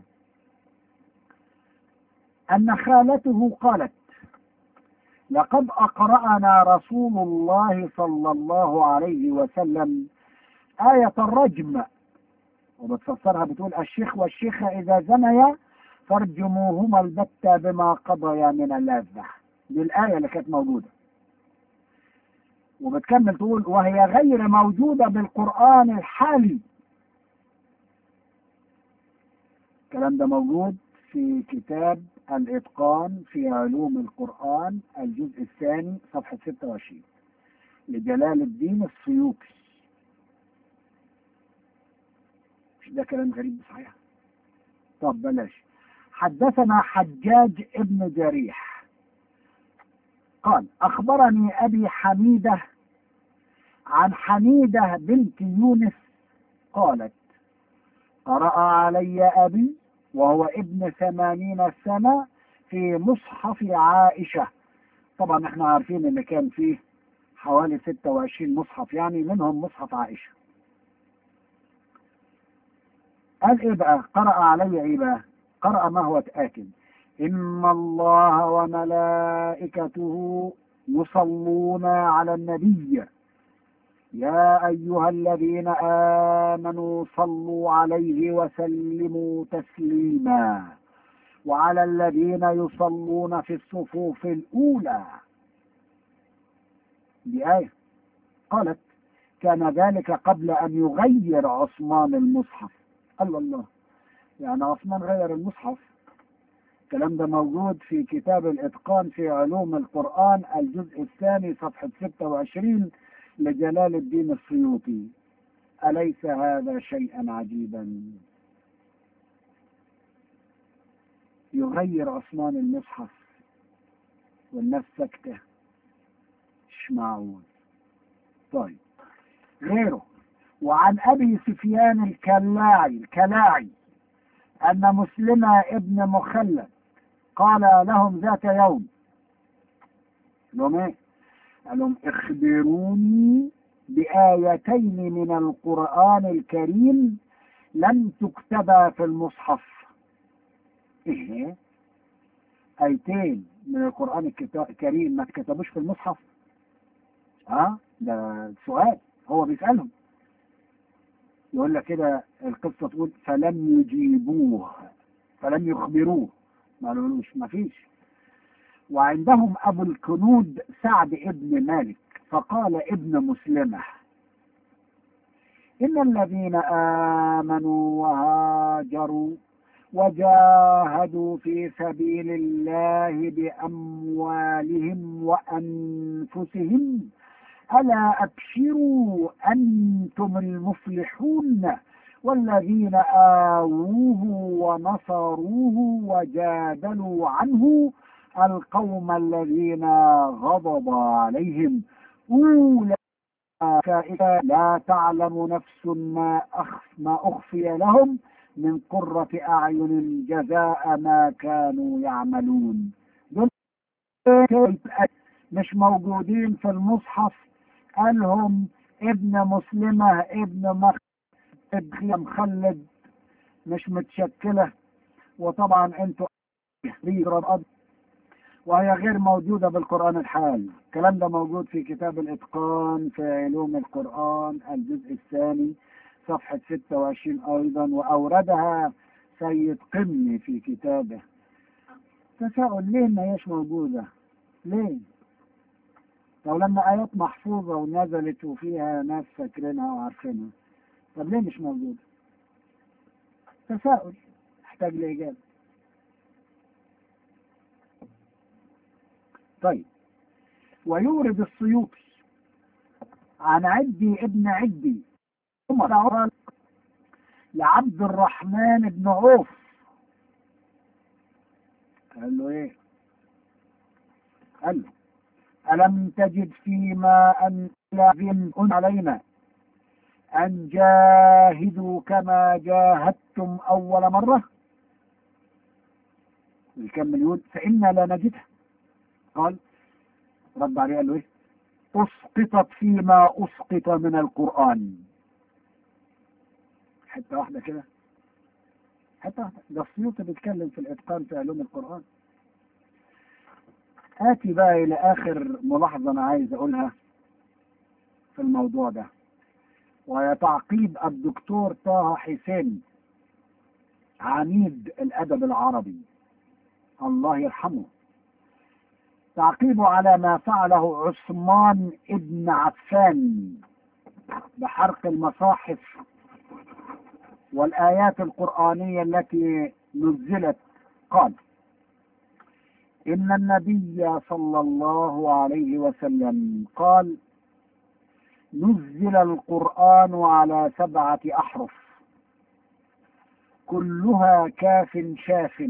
أن خالته قالت لقد أقرأنا رسول الله صلى الله عليه وسلم آية الرجم وبتفسرها بتقول الشيخ والشيخة إذا زنيا فارجموهما البتة بما قضيا من اللذة دي الآية اللي كانت موجودة وبتكمل تقول وهي غير موجودة بالقرآن الحالي الكلام ده موجود في كتاب الإتقان في علوم القرآن الجزء الثاني صفحة 26 لجلال الدين السيوطي مش ده كلام غريب صحيح طب بلاش حدثنا حجاج ابن جريح قال أخبرني أبي حميدة عن حميدة بنت يونس قالت قرأ علي أبي وهو ابن ثمانين سنة في مصحف عائشة طبعا احنا عارفين ان كان فيه حوالي 26 مصحف يعني منهم مصحف عائشة قال ايه بقى قرأ علي ايه بقى قرأ ما هو آكل إن الله وملائكته يصلون على النبي يا أيها الذين آمنوا صلوا عليه وسلموا تسليما وعلى الذين يصلون في الصفوف الأولى بآية قالت كان ذلك قبل أن يغير عثمان المصحف الله الله يعني عثمان غير المصحف الكلام ده موجود في كتاب الإتقان في علوم القرآن الجزء الثاني صفحة 26 لجلال الدين السيوطي أليس هذا شيئا عجيبا يغير عثمان المصحف والناس سكتة مش معقول طيب غيره وعن أبي سفيان الكلاعي الكلاعي أن مسلمة ابن مخلد قال لهم ذات يوم لهم ايه قال لهم اخبروني بآيتين من القرآن الكريم لم تكتبا في المصحف ايه آيتين من القرآن الكريم ما اتكتبوش في المصحف اه ده سؤال هو بيسألهم يقول لك كده القصة تقول فلم يجيبوه فلم يخبروه ما قالولوش ما فيش وعندهم أبو الكنود سعد ابن مالك فقال ابن مسلمة إن الذين آمنوا وهاجروا وجاهدوا في سبيل الله بأموالهم وأنفسهم ألا أبشروا أنتم المفلحون والذين آووه ونصروه وجادلوا عنه القوم الذين غضب عليهم أولئك لا تعلم نفس ما أخف ما أخفي لهم من قرة أعين جزاء ما كانوا يعملون دول مش موجودين في المصحف قالهم ابن مسلمة ابن مخلد مخلد مش متشكلة وطبعا انتوا وهي غير موجودة بالقرآن الحال الكلام ده موجود في كتاب الإتقان في علوم القرآن الجزء الثاني صفحة 26 أيضا وأوردها سيد قمي في كتابه تساؤل ليه ما هيش موجودة ليه لو لما آيات محفوظة ونزلت وفيها ناس فاكرينها وعارفينها طب ليه مش موجودة تساؤل يحتاج لإجابة طيب ويورد السيوطي عن عدي ابن عدي قال لعبد الرحمن بن عوف قال له ايه قال له ألم تجد فيما أن لازم علينا أن جاهدوا كما جاهدتم أول مرة يكمل يقول فإنا لا نجدها قال رد عليه قال له ايه اسقطت فيما اسقط من القران حته واحده كده حته واحده ده السيوطي بيتكلم في الاتقان في علوم القران اتي بقى الى اخر ملاحظه انا عايز اقولها في الموضوع ده وهي تعقيب الدكتور طه حسين عميد الادب العربي الله يرحمه تعقيبه على ما فعله عثمان ابن عفان بحرق المصاحف والآيات القرآنية التي نزلت قال إن النبي صلى الله عليه وسلم قال نزل القرآن على سبعة أحرف كلها كاف شاف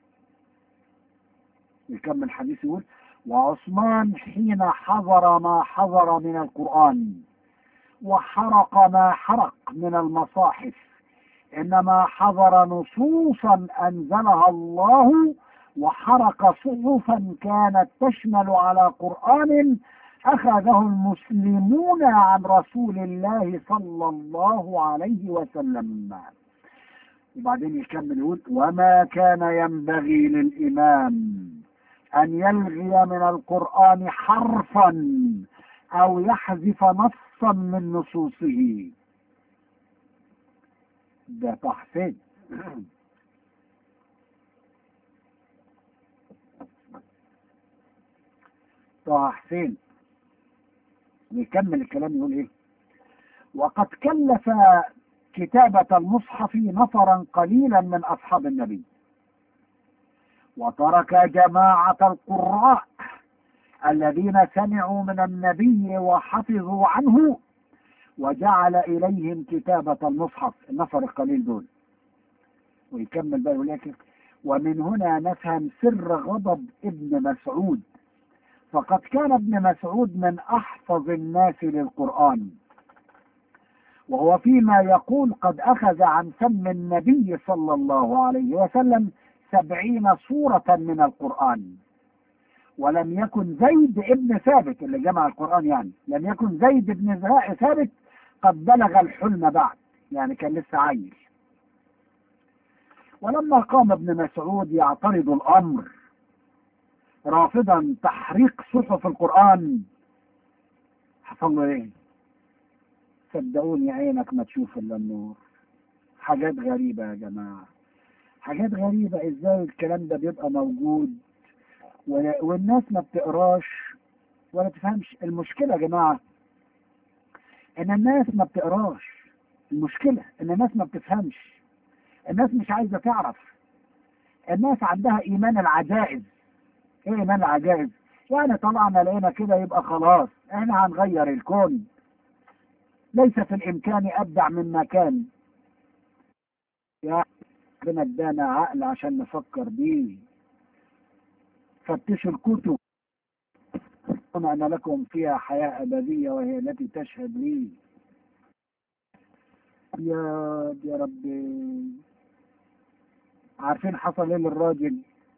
يكمل الحديث يقول وعثمان حين حضر ما حضر من القرآن وحرق ما حرق من المصاحف إنما حضر نصوصا أنزلها الله وحرق صحفا كانت تشمل على قرآن أخذه المسلمون عن رسول الله صلى الله عليه وسلم وبعدين يكمل يقول وما كان ينبغي للإمام أن يلغي من القرآن حرفا أو يحذف نصا من نصوصه ده تحسين طه حسين يكمل الكلام يقول ايه وقد كلف كتابة المصحف نفرا قليلا من أصحاب النبي وترك جماعة القراء الذين سمعوا من النبي وحفظوا عنه وجعل إليهم كتابة المصحف النفر القليل دول ويكمل بقى يقول ومن هنا نفهم سر غضب ابن مسعود فقد كان ابن مسعود من أحفظ الناس للقرآن وهو فيما يقول قد أخذ عن فم النبي صلى الله عليه وسلم سبعين سورة من القرآن ولم يكن زيد ابن ثابت اللي جمع القرآن يعني لم يكن زيد ابن ثابت قد بلغ الحلم بعد يعني كان لسه عيل ولما قام ابن مسعود يعترض الأمر رافضا تحريق صحف القرآن حصل له ايه صدقوني عينك ما تشوف الا النور حاجات غريبة يا جماعة حاجات غريبة ازاي الكلام ده بيبقى موجود والناس ما بتقراش ولا تفهمش المشكلة يا جماعة ان الناس ما بتقراش المشكلة ان الناس ما بتفهمش الناس مش عايزة تعرف الناس عندها ايمان العجائز ايه ايمان العجائز يعني طلعنا لقينا كده يبقى خلاص احنا هنغير الكون ليس في الامكان ابدع مما كان يا ربنا ادانا عقل عشان نفكر بيه فتشوا الكتب أنا لكم فيها حياة أبدية وهي التي تشهد لي يا يا ربي عارفين حصل ايه للراجل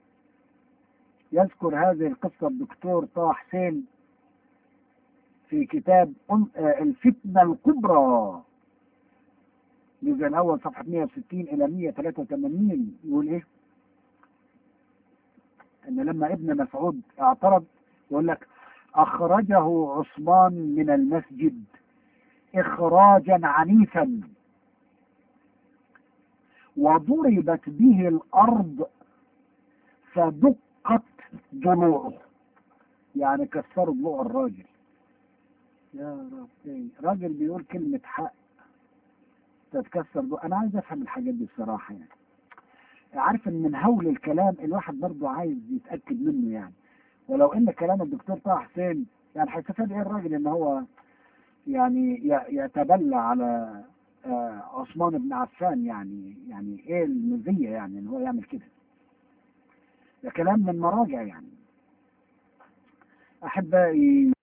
يذكر هذه القصة الدكتور طه حسين في كتاب الفتنة الكبرى الجزء الأول صفحة 160 إلى 183 يقول إيه؟ ان لما ابن مسعود اعترض يقول لك اخرجه عثمان من المسجد اخراجا عنيفا وضربت به الارض فدقت ضلوعه يعني كسروا ضلوع الراجل يا ربي راجل بيقول كلمة حق تتكسر ضلوع انا عايز افهم الحاجات دي بصراحة يعني عارف ان من هول الكلام الواحد برضه عايز يتأكد منه يعني ولو ان كلام الدكتور طه حسين يعني هيستفاد ايه الراجل ان هو يعني ي- يتبلى على آه، عثمان بن عفان يعني يعني ايه المزية يعني ان هو يعمل كده ده كلام من مراجع يعني احبائي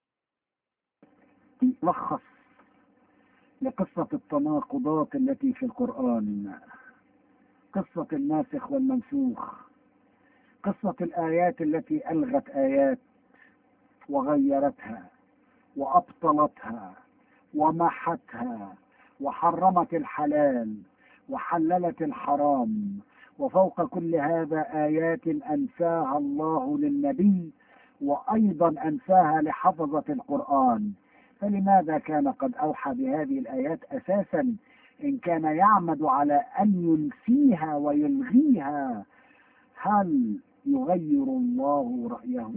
ملخص لقصة التناقضات التي في القرآن قصة الناسخ والمنسوخ قصة الآيات التي ألغت آيات وغيرتها وأبطلتها ومحتها وحرمت الحلال وحللت الحرام وفوق كل هذا آيات أنساها الله للنبي وأيضا أنساها لحفظة القرآن فلماذا كان قد أوحى بهذه الآيات أساسا إن كان يعمد على أن ينسيها ويلغيها هل يغير الله رأيه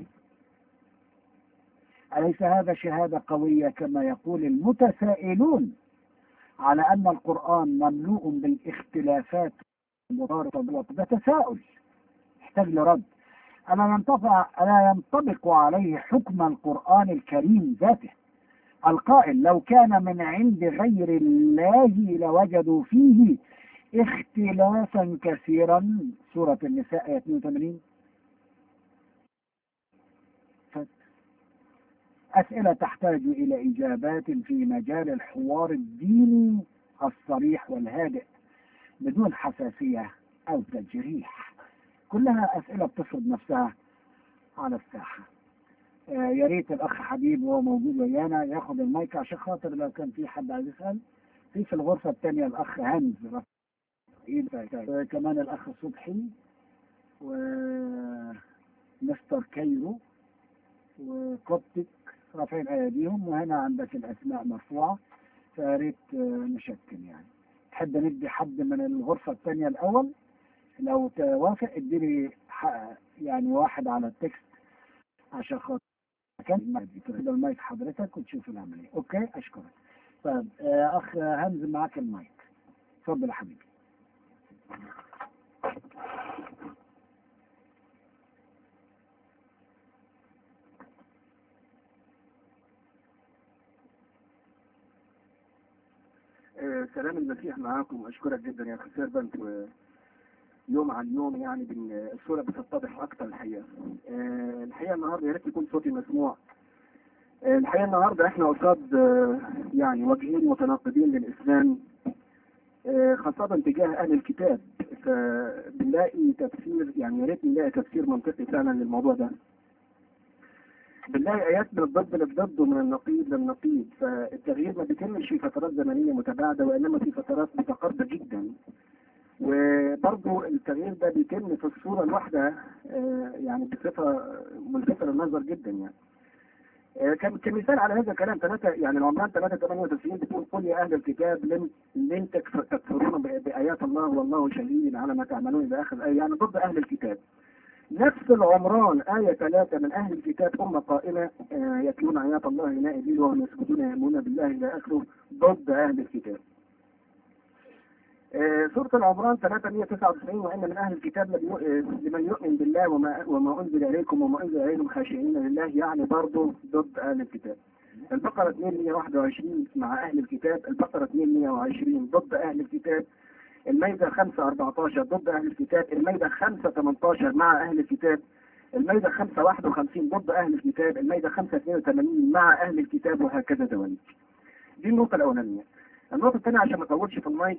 أليس هذا شهادة قوية كما يقول المتسائلون على أن القرآن مملوء بالاختلافات المتضاربة ده تساؤل يحتاج لرد ألا ينطبق ألا ينطبق عليه حكم القرآن الكريم ذاته القائل لو كان من عند غير الله لوجدوا فيه اختلافا كثيرا سورة النساء آية 82 أسئلة تحتاج إلى إجابات في مجال الحوار الديني الصريح والهادئ بدون حساسية أو تجريح كلها أسئلة بتفرض نفسها على الساحة آه يا ريت الأخ حبيب وهو موجود ويانا ياخد المايك عشان خاطر لو كان في حد عايز يسأل في في الغرفة الثانية الأخ هانز آه كمان الأخ صبحي ومستر كايرو وكوبتك رافعين ايديهم وهنا عندك الاسماء مرفوعه فيا ريت نشكل يعني تحب ندي حد من الغرفه الثانيه الاول لو توافق اديني يعني واحد على التكست عشان خاطر كان المايك حضرتك وتشوف العمليه اوكي اشكرك طيب اخ همز معاك المايك اتفضل يا حبيبي آه، سلام المسيح معاكم اشكرك جدا يا اخي سيرفنت ويوم عن يوم يعني بن- الصوره بتتضح اكتر الحقيقه آه، الحقيقه النهارده يا ريت يكون صوتي مسموع آه، الحقيقه النهارده احنا قصاد آه، يعني وجهين متناقضين للاسلام آه، خاصة تجاه أهل الكتاب فبنلاقي تفسير يعني يا ريت نلاقي تفسير منطقي فعلا للموضوع ده بنلاقي آيات من الضد للضد ومن النقيض للنقيض فالتغيير ما بيتمش في فترات زمنية متباعدة وإنما في فترات متقاربة جدا وبرضه التغيير ده بيتم في الصورة الواحدة آه، يعني بصفة ملفتة للنظر جدا يعني آه، كم- كمثال على هذا الكلام ثلاثة يعني العمران 3 98 بتقول قل يا أهل الكتاب لن لن تكف- تكفرون ب- بآيات الله والله شهيد على ما تعملون إلى آخر الآية يعني ضد أهل الكتاب نفس العمران آية ثلاثة من أهل الكتاب أمة قائمة آه، يتلون آيات الله نائبين وهم يسجدون يؤمنون بالله إلى آخره ضد أهل الكتاب. آه، سورة العمران 399 وإن من أهل الكتاب لم يؤ- آه، لمن يؤمن بالله وما, وما أنزل إليكم وما أنزل إليكم خاشعين لله يعني برضه ضد أهل الكتاب. البقرة 221 مع أهل الكتاب، البقرة 220 ضد أهل الكتاب، الميدة 5 14 ضد أهل الكتاب، الميدة 5 18 مع أهل الكتاب، الميدة 5 51 ضد أهل الكتاب، الميدة 5 82 مع أهل الكتاب وهكذا دواليك. دي النقطة الأولانية. النقطة الثانية عشان ما أطولش في المايك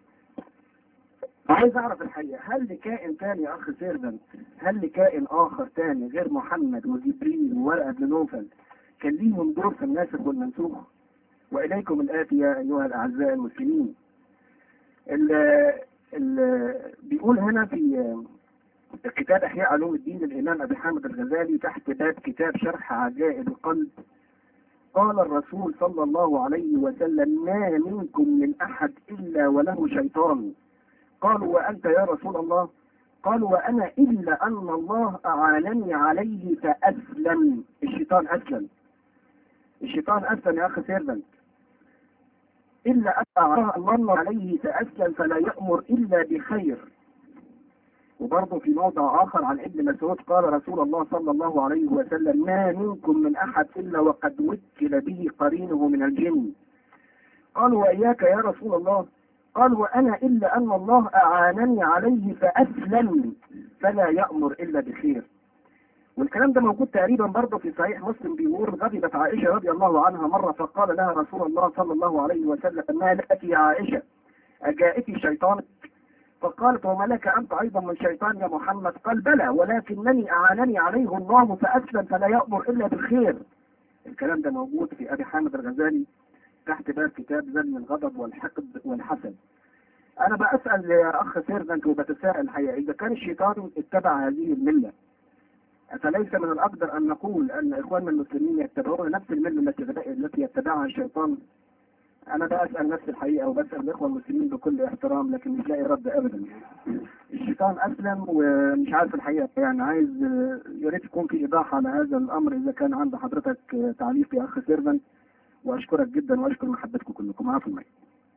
عايز أعرف الحقيقة هل لكائن تاني يا أخ سيرفنت هل لكائن آخر تاني غير محمد وجبريل وورقة بن نوفل كان ليهم دور في الناسخ والمنسوخ؟ وإليكم الآتي يا أيها الأعزاء المسلمين. ال ال بيقول هنا في كتاب احياء علوم الدين للامام ابي حامد الغزالي تحت باب كتاب شرح عجائب القلب قال الرسول صلى الله عليه وسلم ما منكم من احد الا وله شيطان قالوا وانت يا رسول الله قال وانا الا ان الله اعانني عليه فاسلم الشيطان اسلم الشيطان اسلم يا اخي سيرفنت الا ان أعانني الله عليه فاسلم فلا يامر الا بخير وبرضه في موضع آخر عن ابن مسعود قال رسول الله صلى الله عليه وسلم ما منكم من أحد إلا وقد وكل به قرينه من الجن قالوا وإياك يا رسول الله قال وأنا إلا أن الله أعانني عليه فأسلم فلا يأمر إلا بخير والكلام ده موجود تقريبا برضه في صحيح مسلم بيقول غضبت عائشة رضي الله عنها مرة فقال لها رسول الله صلى الله عليه وسلم ما لك يا عائشة أجاءتي شيطانك فقالت وما لك أنت أيضا من شيطان يا محمد قال بلى ولكنني أعانني عليه الله فأسلم فلا يأمر إلا بالخير الكلام ده موجود في أبي حامد الغزالي تحت باب كتاب ذم الغضب والحقد والحسد أنا بسأل يا أخ سيرفنت وبتساءل الحقيقة إذا كان الشيطان اتبع هذه الملة فليس من الأقدر أن نقول أن إخواننا المسلمين يتبعون نفس الملة التي التي يتبعها الشيطان انا بسال نفس الحقيقه وبسال الاخوه المسلمين بكل احترام لكن مش لاقي رد ابدا الشيطان اسلم ومش عارف الحقيقه يعني عايز يا ريت يكون في ايضاح على هذا الامر اذا كان عند حضرتك تعليق يا اخ سيرفن واشكرك جدا واشكر محبتكم كلكم عفوا معي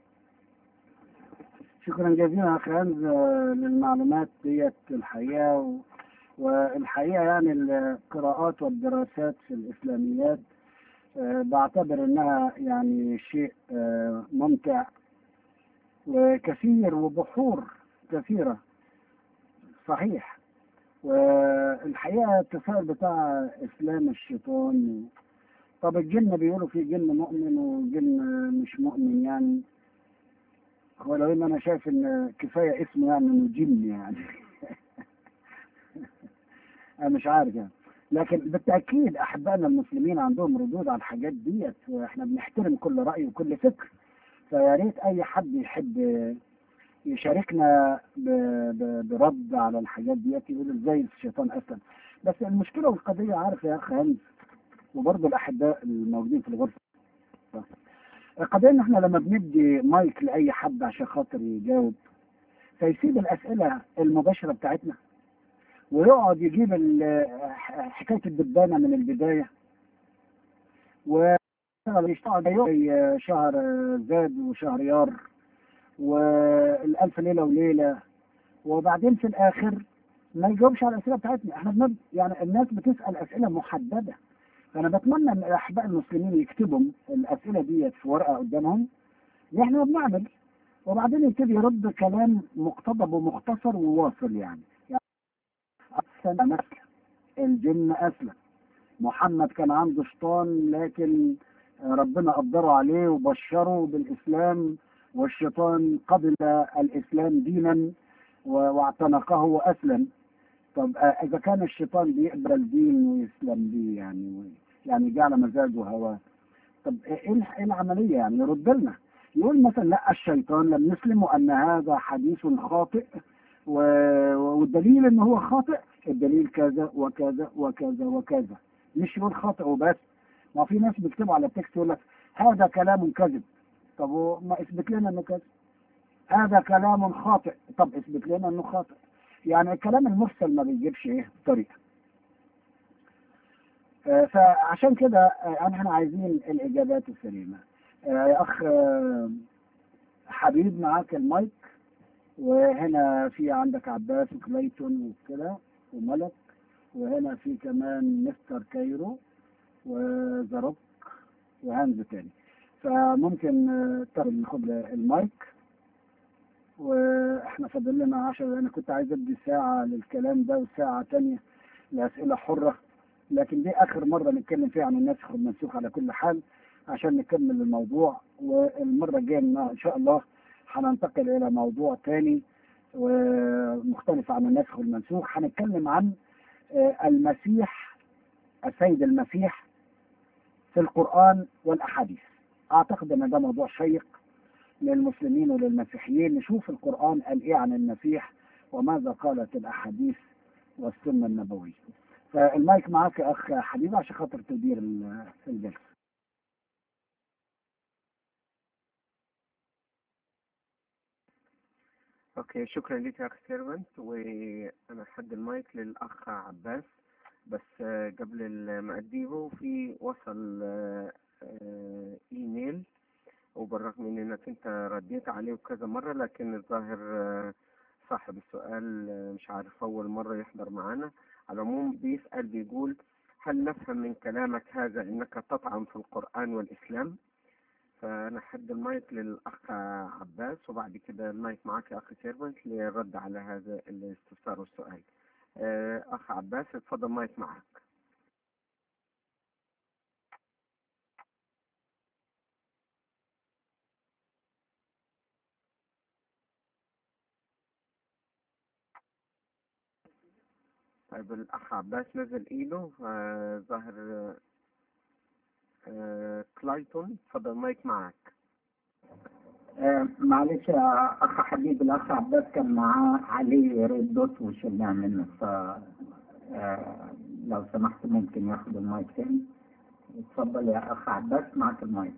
شكرا جزيلا اخي هانز للمعلومات ديت الحقيقه و... والحقيقه يعني القراءات والدراسات في الاسلاميات أه بعتبر انها يعني شيء أه ممتع وكثير وبحور كثيرة صحيح والحقيقة التساؤل بتاع اسلام الشيطان طب الجن بيقولوا في جن مؤمن وجن مش مؤمن يعني هو لو ان انا شايف ان كفاية اسمه يعني انه جن يعني انا مش عارف يعني لكن بالتاكيد احبائنا المسلمين عندهم ردود على الحاجات ديت واحنا بنحترم كل راي وكل فكر فيا ريت اي حد يحب يشاركنا ب... ب... برد على الحاجات ديت يقول ازاي الشيطان اسلم بس المشكله والقضيه عارف يا اخ هانز وبرضه الاحباء الموجودين في الغرفه القضيه ان احنا لما بندي مايك لاي حد عشان خاطر يجاوب فيسيب الاسئله المباشره بتاعتنا ويقعد يجيب حكايه الدبانه من البدايه و يشتغل شهر زاد وشهر يار والألف ليلة وليلة وبعدين في الآخر ما يجاوبش على الأسئلة بتاعتنا احنا بنب... يعني الناس بتسأل أسئلة محددة فأنا بتمنى إن الأحباء المسلمين يكتبوا الأسئلة ديت في ورقة قدامهم احنا بنعمل وبعدين يبتدي يرد كلام مقتضب ومختصر وواصل يعني أحسن مثل الجن أسلم محمد كان عنده شيطان لكن ربنا قدره عليه وبشره بالإسلام والشيطان قبل الإسلام دينا واعتنقه وأسلم طب إذا كان الشيطان بيقبل الدين ويسلم بيه يعني يعني جعل مزاجه هواه طب ايه العملية يعني يرد لنا يقول مثلا لا الشيطان لم يسلم وأن هذا حديث خاطئ والدليل ان هو خاطئ الدليل كذا وكذا وكذا وكذا مش يقول خاطئ وبس ما في ناس بيكتبوا على التكست يقول لك هذا كلام كذب طب ما اثبت لنا انه كذب هذا كلام خاطئ طب اثبت لنا انه خاطئ يعني الكلام المرسل ما بيجيبش ايه طريقه آه فعشان كده آه احنا عايزين الاجابات السليمه آه يا اخ حبيب معاك المايك وهنا في عندك عباس وكليتون وكده وملك وهنا في كمان مستر كايرو وزاروك وهانز تاني فممكن تاخد ناخد المايك واحنا فاضل لنا 10 انا كنت عايز ادي ساعة للكلام ده وساعة تانية لأسئلة حرة لكن دي آخر مرة نتكلم فيها عن الناسخ والمنسوخ على كل حال عشان نكمل الموضوع والمرة الجاية إن شاء الله هننتقل إلى موضوع تاني ومختلف عن الناسخ والمنسوخ هنتكلم عن المسيح السيد المسيح في القرآن والأحاديث أعتقد أن ده موضوع شيق للمسلمين وللمسيحيين نشوف القرآن قال إيه عن المسيح وماذا قالت الأحاديث والسنة النبوية فالمايك معاك يا أخ حبيبي عشان خاطر تدير ال- الجلسة اوكي شكرا لك يا اخ سيرفنت وانا حد المايك للاخ عباس بس آه، قبل ال- ما اديله في وصل آه، آه، ايميل وبالرغم من انك انت رديت عليه كذا مرة لكن الظاهر آه، صاحب السؤال آه، مش عارف اول مرة يحضر معنا على العموم بيسأل بيقول هل نفهم من كلامك هذا انك تطعن في القرآن والاسلام فانا حد المايك للاخ عباس وبعد كده المايك معاك يا اخ سيرفنت للرد على هذا الاستفسار والسؤال آه، اخ عباس اتفضل مايك معك طيب الاخ عباس نزل ايده آه، ظاهر آه، آه، كلايتون اتفضل مايك معك آه، معلش يا اخ حبيب الاخ عباس كان معاه عليه ريد دوت وشلناه منه ف آه، لو سمحت ممكن ياخد المايك تاني اتفضل يا اخ عباس معك المايك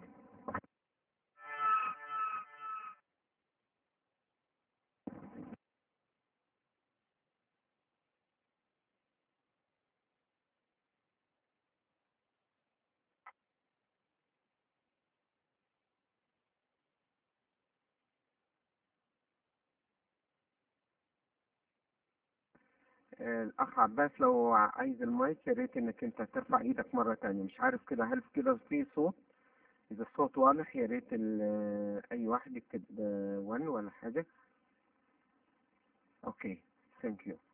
آه، الاخ عباس لو عايز المايك يا ريت انك انت ترفع ايدك مرة تانية مش عارف كده هل كده في صوت اذا الصوت واضح يا ريت ال- اي واحد يكتب 1 ولا حاجة اوكي ثانك يو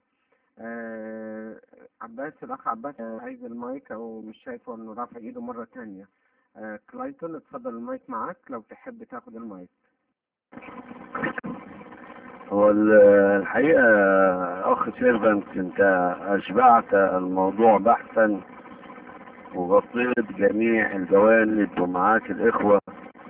عباس الاخ عباس آه، عايز المايك او مش شايفه انه رافع ايده مرة تانية آه، كلايتون اتفضل المايك معاك لو تحب تاخد المايك هو ال- الحقيقة أخ سيرفنت أنت أشبعت الموضوع بحثا وغطيت جميع الجوانب ومعاك الإخوة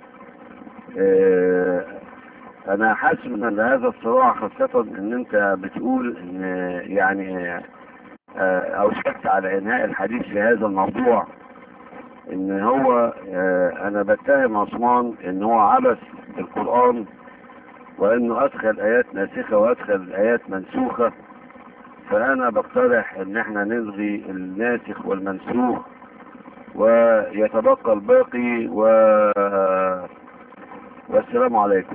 آه، أنا حاسس من هذا الصراع خاصة إن أنت بتقول إن يعني آه، أوشكت على إنهاء الحديث في هذا الموضوع إن هو آه، أنا بتهم عثمان إن هو عبث بالقرآن وانه ادخل ايات ناسخة وادخل ايات منسوخة فانا بقترح ان احنا نلغي الناسخ والمنسوخ ويتبقى الباقي و... والسلام عليكم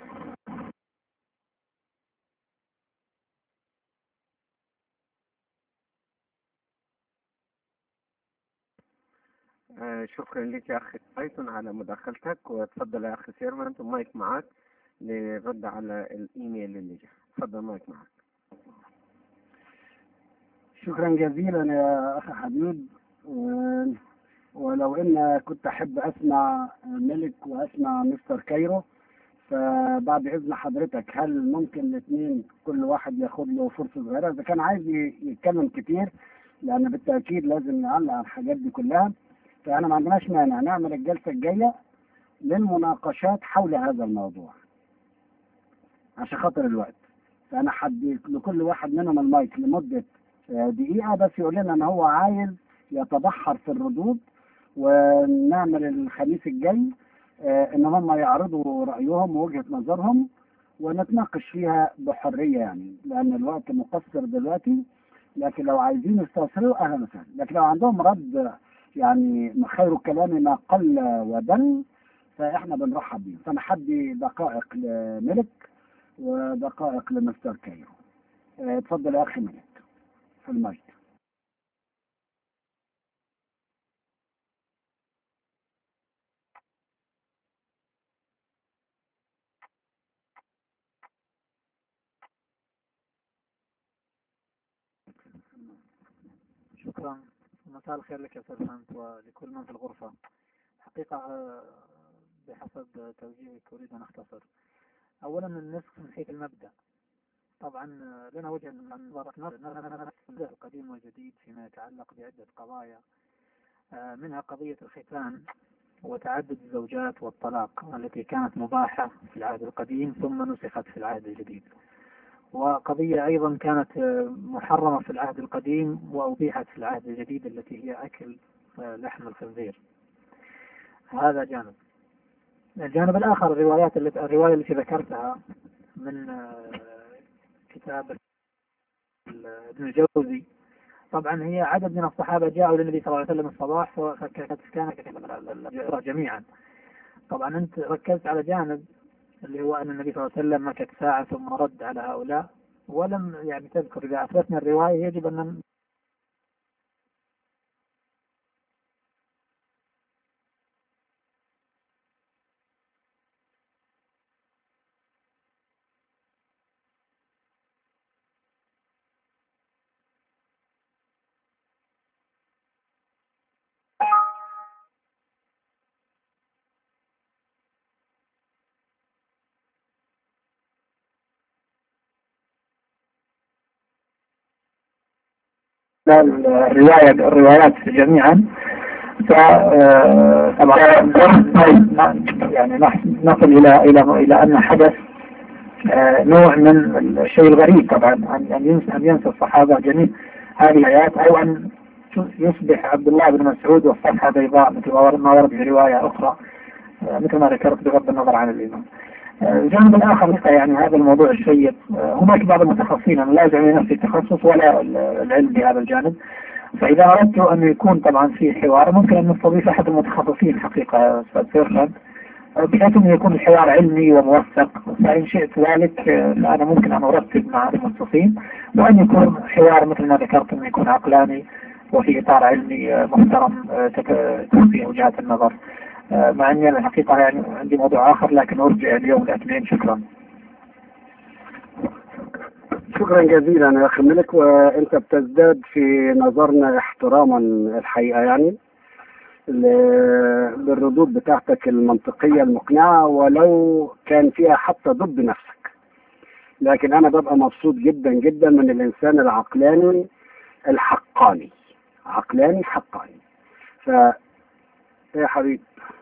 آه، شكرا لك يا اخي ايتون على مداخلتك وتفضل يا اخي سيرفنت المايك معاك للرد على الايميل اللي جه تفضل المايك معاك شكرا جزيلا يا أخ حبيب و- ولو إن كنت أحب أسمع ملك وأسمع مستر كايرو فبعد إذن حضرتك هل ممكن الاثنين كل واحد ياخد له فرصة صغيرة إذا كان عايز ي- يتكلم كتير لأن بالتأكيد لازم نعلق على الحاجات دي كلها فأنا ما عندناش مانع نعمل الجلسة الجاية للمناقشات حول هذا الموضوع عشان خاطر الوقت فأنا حدي لكل واحد منهم المايك لمدة آه، دقيقة بس يقول لنا ان هو عايز يتبحر في الردود ونعمل الخميس الجاي آه، ان هم يعرضوا رأيهم ووجهة نظرهم ونتناقش فيها بحرية يعني لان الوقت مقصر دلوقتي لكن لو عايزين يستفسروا اهلا وسهلا لكن لو عندهم رد يعني خير الكلام ما قل ودل فاحنا بنرحب بيهم فانا حدي دقائق لملك ودقائق لمستر كايرو آه، اتفضل يا اخي ملك في المايك شكرا مساء الخير لك يا أستاذ حمد ولكل من في الغرفة حقيقة آه، بحسب توجيهك أريد أن أختصر أولا النسخ من حيث المبدأ طبعا آه، لنا وجه من نظر نظر القديم والجديد فيما يتعلق بعدة قضايا آه، منها قضية الختان وتعدد الزوجات والطلاق التي كانت مباحة في العهد القديم ثم نسخت في العهد الجديد وقضية أيضا كانت آه، محرمة في العهد القديم وأبيحت في العهد الجديد التي هي أكل آه، لحم الخنزير هذا جانب الجانب الآخر الروايات التي الرواية التي ذكرتها من آه، كتاب ال- ابن الجوزي طبعا هي عدد من الصحابة جاءوا للنبي صلى الله عليه وسلم الصباح فكانت كانت جميعا طبعا أنت ركزت على جانب اللي هو أن النبي صلى الله عليه وسلم مكث ساعة ثم رد على هؤلاء ولم يعني تذكر إذا أثبتنا الرواية يجب أن الرواية الروايات جميعا فطبعا يعني نحن نصل إلى إلى إلى أن حدث آه، نوع من الشيء الغريب طبعا أن أن ينسى أن ينسى الصحابة جميع هذه الآيات أو أن يصبح عبد الله بن مسعود والصفحة بيضاء مثل ما ورد- ما ورد في رواية أخرى آه، مثل ما ذكرت بغض النظر عن الإمام. آه، الجانب الآخر مثل يعني هذا الموضوع الشيق آه، هناك بعض المتخصصين أنا لا أزعم لنفسي التخصص ولا ال- العلم بهذا الجانب فإذا أردت أن يكون طبعا في حوار ممكن أن نستضيف أحد المتخصصين حقيقة يا أستاذ فيرفان بحيث أن يكون الحوار علمي وموثق فإن شئت ذلك آه، أنا ممكن أن أرتب مع المختصين وأن يكون حوار مثل ما ذكرت أن يكون عقلاني وفي إطار علمي آه، محترم آه، تك- تكفي وجهات النظر آه، مع أني أنا الحقيقة يعني عندي موضوع آخر لكن أرجع اليوم الاثنين شكرا شكرا جزيلا يا اخي ملك وانت بتزداد في نظرنا احتراما الحقيقه يعني ل- للردود بتاعتك المنطقيه المقنعه ولو كان فيها حتى ضد نفسك لكن انا ببقى مبسوط جدا جدا من الانسان العقلاني الحقاني عقلاني حقاني ف يا حبيب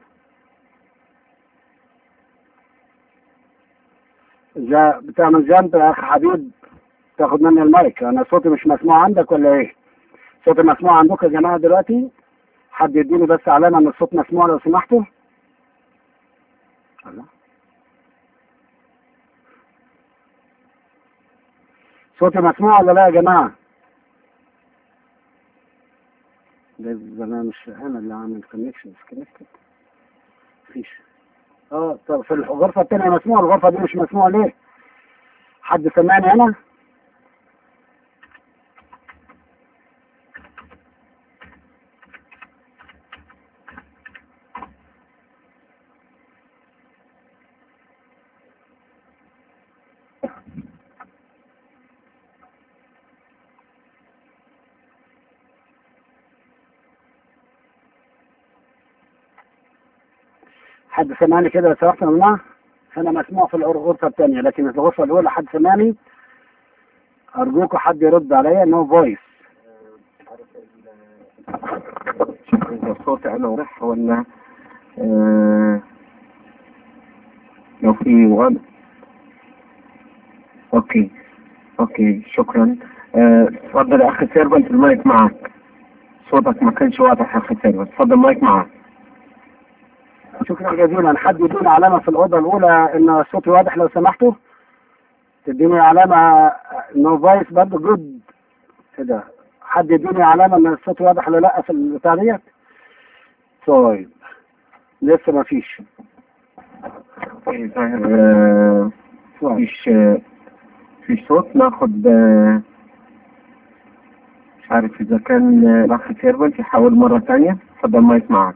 جا بتعمل جنب يا اخي حبيب تاخد مني المايك انا صوتي مش مسموع عندك ولا ايه صوتي مسموع عندكم يا جماعه دلوقتي حد يديني بس علامه ان الصوت مسموع لو سمحتوا الله صوتي مسموع ولا لا يا جماعه ده انا مش انا اللي عامل كونكشن كونكتد مفيش اه طب في الغرفه الثانيه مسموع الغرفه دي مش مسموع ليه حد سمعني انا حد سمعني كده لو سمحت يا جماعه انا مسموع في الغرفه الثانيه لكن في الغرفه الاولى حد سمعني ارجوكم حد يرد عليا نو فويس إذا الصوت أنا وراح ولا آه لو في وضع أوكي أوكي شكرا آه، اتفضل يا أخي سيرفنت المايك معك صوتك ما كانش واضح يا أخي سيرفنت اتفضل المايك معك شكرا جزيلا حد يديني علامه في الاوضه الاولى ان صوتي واضح لو سمحتوا تديني علامه نو فويس برضه جود كده حد يديني علامه ان الصوت واضح ولا لا في البتاع ديت طيب لسه ما فيش أوكي، ظاهر آه، مفيش آه، مفيش صوت ناخد آه، مش عارف إذا كان آه، الأخ سيرفنت يحاول مرة ثانية اتفضل المايك معك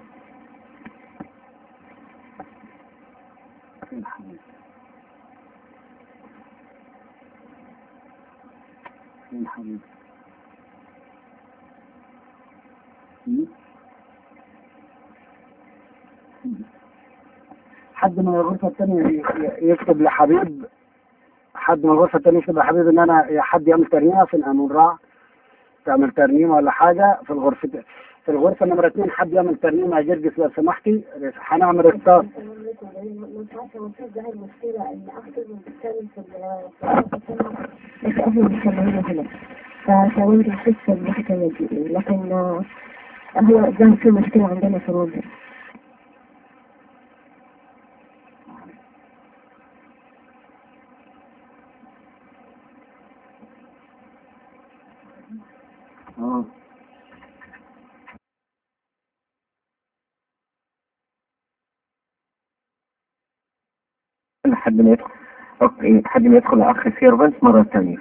حد من الغرفة الثانية ي- ي- يكتب لحبيب حد من الغرفة الثانية يكتب لحبيب ان انا يا حد يعمل ترنيمة في الامون راع تعمل ترنيمة ولا حاجة في الغرفة في الغرفة نمرة اثنين حد يعمل ترنيمة يا جرجس لو سمحتي هنعمل ستار مش عارفة وصلت هاي المشكلة إن أكثر من بتتكلم في ال- بس أهلي بيسمعوني هنا فحاولت أحس بالحكاية دي لكن آه، هو ظهر في مشكلة عندنا في الوضع اه لحد ما يدخل اوكي لحد ما يدخل اخ سيرفنت مرة ثانية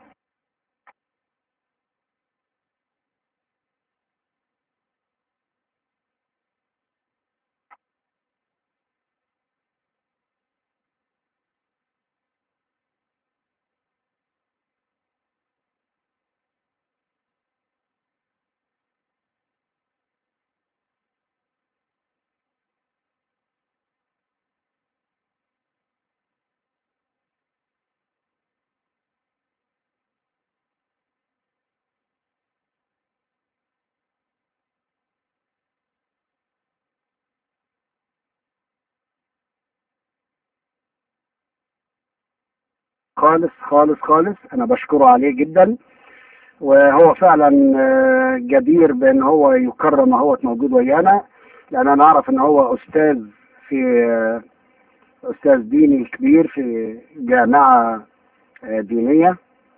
خالص خالص خالص انا بشكره عليه جدا وهو فعلا آه، جدير بان هو يكرم هو موجود ويانا لان انا اعرف ان هو استاذ في آه، استاذ ديني كبير في جامعة آه، دينية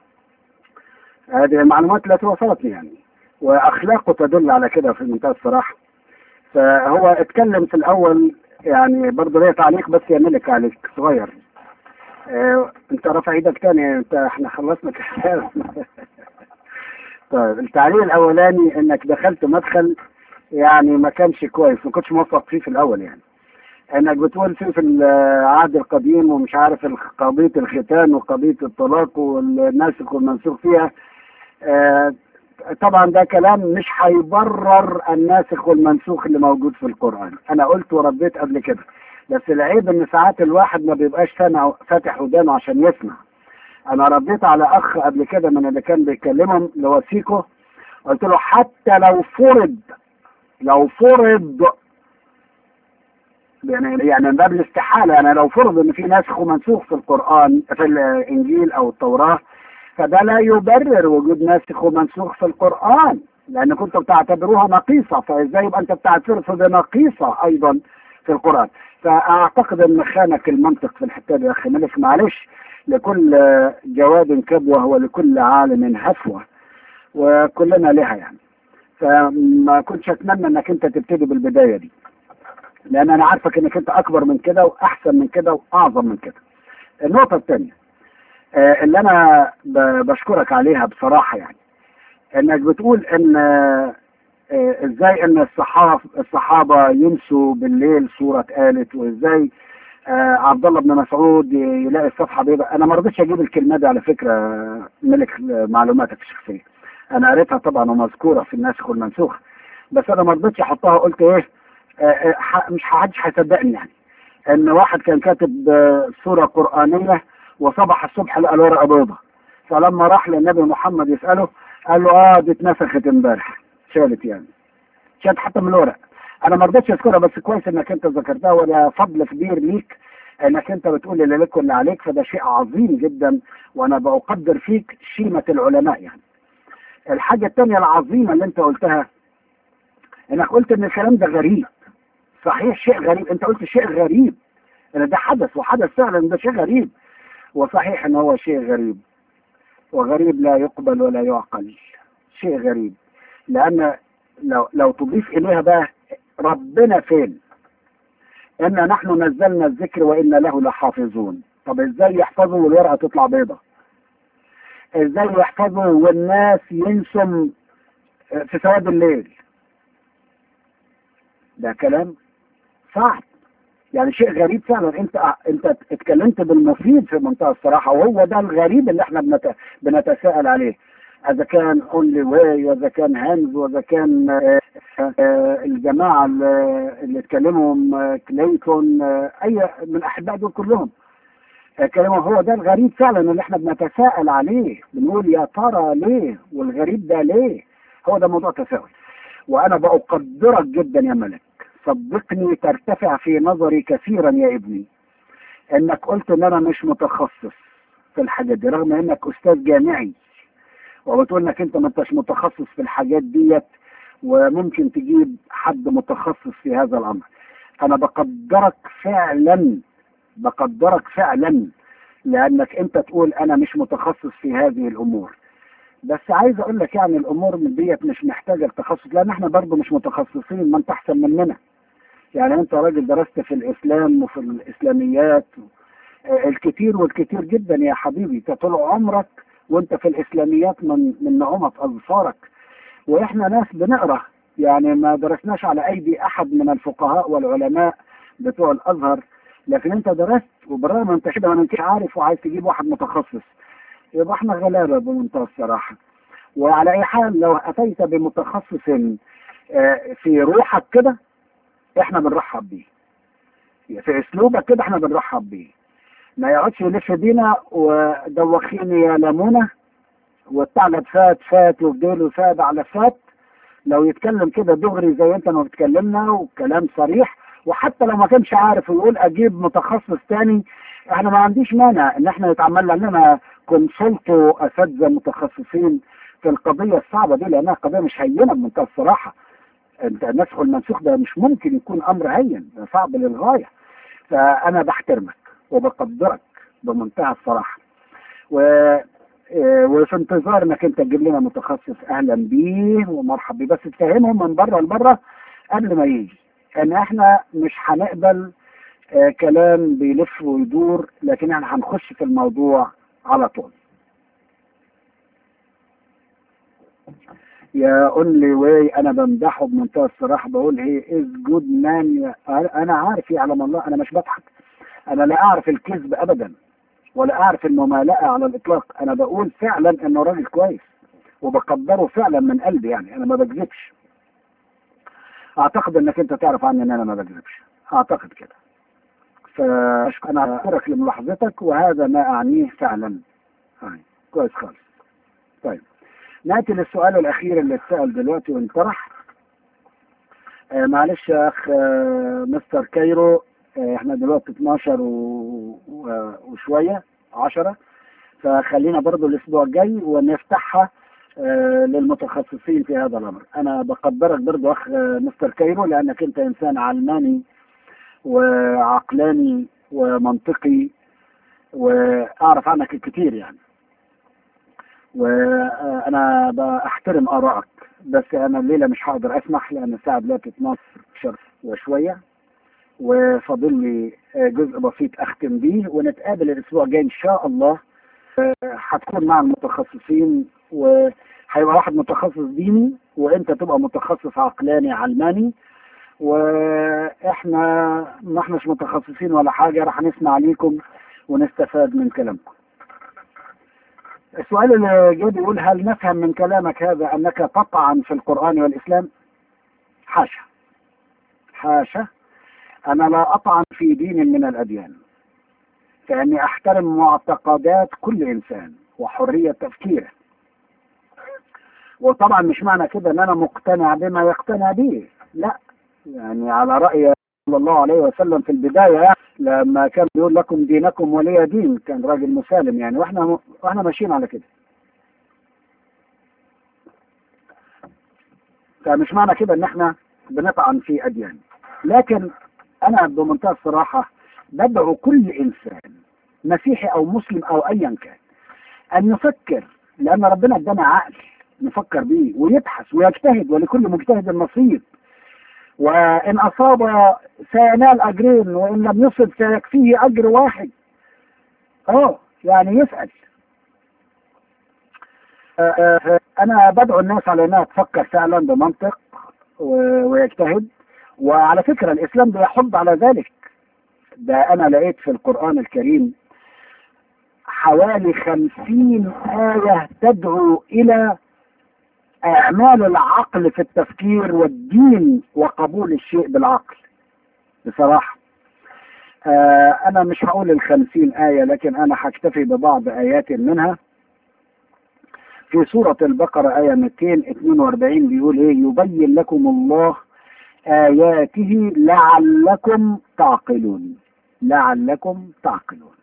هذه المعلومات التي وصلتني يعني واخلاقه تدل على كده في منتهى الصراحة فهو اتكلم في الاول يعني برضه ليه تعليق بس يعملك عليك صغير آه، انت رافع ايدك تاني انت احنا خلصنا كلام طيب التعليق الاولاني انك دخلت مدخل يعني ما كانش كويس ما كنتش موفق فيه في الاول يعني انك بتقول فيه في العهد القديم ومش عارف الخ- قضيه الختان وقضيه الطلاق والناسخ والمنسوخ فيها آه، طبعا ده كلام مش هيبرر الناسخ والمنسوخ اللي موجود في القران انا قلت ورديت قبل كده بس العيب ان ساعات الواحد ما بيبقاش سامع فاتح ودانه عشان يسمع انا رديت على اخ قبل كده من اللي كان بيكلمهم اللي هو سيكو قلت له حتى لو فرض لو فرض يعني يعني من باب الاستحاله يعني لو فرض ان في ناسخ ومنسوخ في القران في الانجيل او التوراه فده لا يبرر وجود ناسخ ومنسوخ في القران لان كنتوا بتعتبروها نقيصه فازاي يبقى انت بتعترف بنقيصه ايضا في القران فاعتقد ان خانك المنطق في الحته دي يا اخي ملك معلش لكل جواد كبوه ولكل عالم هفوه وكلنا لها يعني فما كنتش اتمنى انك انت تبتدي بالبدايه دي لان انا عارفك انك انت اكبر من كده واحسن من كده واعظم من كده النقطه الثانيه آه، اللي انا ب- بشكرك عليها بصراحه يعني انك بتقول ان آه، آه، ازاي ان الصحاف الصحابه ينسوا بالليل سوره قالت وازاي آه، عبد الله بن مسعود يلاقي الصفحه بيضاء انا ما رضيتش اجيب الكلمه دي على فكره آه، ملك آه، معلوماتك الشخصيه انا قريتها طبعا ومذكوره في الناسخ والمنسوخ بس انا ما رضيتش احطها قلت ايه آه، آه، ح- مش حدش هيصدقني يعني ان واحد كان كاتب آه، سوره قرانيه وصبح الصبح لقى الورقه بيضاء فلما راح للنبي محمد يساله قال له اه دي اتنسخت امبارح شالت يعني شالت حتى من الورق انا ما رضيتش اذكرها بس كويس انك انت ذكرتها وده فضل كبير ليك انك انت بتقول اللي لك واللي عليك فده شيء عظيم جدا وانا بقدر فيك شيمه العلماء يعني الحاجه الثانيه العظيمه اللي انت قلتها انك قلت ان الكلام ده غريب صحيح شيء غريب انت قلت شيء غريب ان ده حدث وحدث فعلا ده شيء غريب وصحيح ان هو شيء غريب وغريب لا يقبل ولا يعقل شيء غريب لان لو لو تضيف اليها بقى ربنا فين إنا نحن نزلنا الذكر وإنا له لحافظون طب إزاي يحفظوا والورقة تطلع بيضة إزاي يحفظوا والناس ينسم في سواد الليل ده كلام صعب يعني شيء غريب فعلا انت انت اتكلمت بالمفيد في منتهى الصراحه وهو ده الغريب اللي احنا بنت... بنتساءل عليه اذا كان اونلي واي واذا كان هانز واذا كان آه، آه، الجماعه اللي اللي اتكلموا آه، كليتون آه، اي من الاحباء دول كلهم آه، كلموا هو ده الغريب فعلا اللي احنا بنتساءل عليه بنقول يا ترى ليه والغريب ده ليه هو ده موضوع تساؤل وانا بقدرك جدا يا ملك صدقني ترتفع في نظري كثيرا يا ابني انك قلت ان انا مش متخصص في الحاجات دي رغم انك استاذ جامعي وبتقول انك انت ما انتش متخصص في الحاجات ديت وممكن تجيب حد متخصص في هذا الامر انا بقدرك فعلا بقدرك فعلا لانك انت تقول انا مش متخصص في هذه الامور بس عايز اقول لك يعني الامور من ديت مش محتاجه التخصص لان احنا برضه مش متخصصين ما انت احسن مننا يعني انت راجل درست في الاسلام وفي الاسلاميات آه، الكتير والكتير جدا يا حبيبي انت طول عمرك وانت في الاسلاميات من من نعومه اظفارك واحنا ناس بنقرا يعني ما درسناش على ايدي احد من الفقهاء والعلماء بتوع الازهر لكن انت درست وبالرغم انت كده ما انتش عارف وعايز تجيب واحد متخصص يبقى احنا غلابه بمنتهى الصراحه وعلى اي حال لو اتيت بمتخصص آه، في روحك كده احنا بنرحب بيه في اسلوبك كده احنا بنرحب بيه ما يقعدش يلف بينا ودوخيني يا لمونه والثعلب فات فات وفضيله فات على فات لو يتكلم كده دغري زي انت ما بتكلمنا وكلام صريح وحتى لو ما كانش عارف ويقول اجيب متخصص تاني احنا ما عنديش مانع ان احنا يتعمل لنا كونسلت اساتذه متخصصين في القضيه الصعبه دي لانها قضيه مش هينه بمنتهى الصراحه انت النسخ والمنسوخ ده مش ممكن يكون امر هين ده صعب للغايه فانا بحترمك وبقدرك بمنتهى الصراحه و إيه، وفي انتظار انك انت تجيب لنا متخصص اهلا بيه ومرحب بيه بس تفهمهم من بره لبره قبل ما يجي ان احنا مش هنقبل آه، كلام بيلف ويدور لكن احنا هنخش في الموضوع على طول يا اونلي واي انا بمدحه بمنتهى الصراحه بقول هي از جود مان انا عارف يعلم الله انا مش بضحك انا لا اعرف الكذب ابدا ولا اعرف الممالأة على الاطلاق انا بقول فعلا انه راجل كويس وبقدره فعلا من قلبي يعني انا ما بكذبش اعتقد انك انت تعرف عني ان انا ما بكذبش اعتقد كده فانا اشكرك لملاحظتك وهذا ما اعنيه فعلا هاي. كويس خالص طيب ناتي للسؤال الاخير اللي اتسال دلوقتي وانطرح آه معلش يا اخ آه مستر كايرو آه احنا دلوقتي 12 و... و... وشويه 10 فخلينا برضو الاسبوع الجاي ونفتحها آه للمتخصصين في هذا الامر انا بقدرك برضو اخ آه مستر كايرو لانك انت انسان علماني وعقلاني ومنطقي واعرف عنك الكثير يعني وانا بحترم ارائك بس انا الليله مش هقدر اسمح لان الساعه دلوقتي 12 وشويه وفاضل لي جزء بسيط اختم بيه ونتقابل الاسبوع الجاي ان شاء الله هتكون مع المتخصصين وهيبقى واحد متخصص ديني وانت تبقى متخصص عقلاني علماني واحنا ما احناش متخصصين ولا حاجه راح نسمع عليكم ونستفاد من كلامكم السؤال اللي جاي بيقول هل نفهم من كلامك هذا انك تطعن في القران والاسلام حاشا حاشا انا لا اطعن في دين من الاديان فاني احترم معتقدات كل انسان وحريه تفكيره وطبعا مش معنى كده ان انا مقتنع بما يقتنع به لا يعني على رأي صلى الله عليه وسلم في البداية يعني لما كان بيقول لكم دينكم ولي دين كان راجل مسالم يعني واحنا واحنا ماشيين على كده فمش معنى كده ان احنا بنطعن في اديان لكن انا بمنتهى الصراحة بدعو كل انسان مسيحي او مسلم او ايا كان ان يفكر لان ربنا ادانا عقل نفكر بيه ويبحث ويجتهد ولكل مجتهد نصيب وإن أصاب سينال أجرين وإن لم يصب سيكفيه أجر واحد أه يعني يسأل أنا بدعو الناس على أنها تفكر فعلا بمنطق ويجتهد وعلى فكرة الإسلام بيحض على ذلك ده أنا لقيت في القرآن الكريم حوالي خمسين آية تدعو إلى اعمال العقل في التفكير والدين وقبول الشيء بالعقل بصراحة آه انا مش هقول الخمسين آية لكن انا هكتفي ببعض ايات منها في سورة البقرة آية 242 بيقول إيه يبين لكم الله آياته لعلكم تعقلون لعلكم تعقلون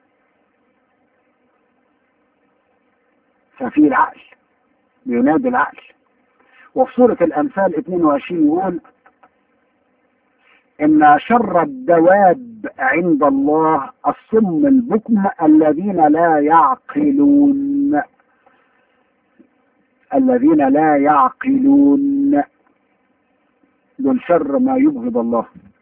ففي العقل بينادي العقل وفي سورة الأنفال 22 يقول إن شر الدواب عند الله الصم البكم الذين لا يعقلون الذين لا يعقلون دول شر ما يبغض الله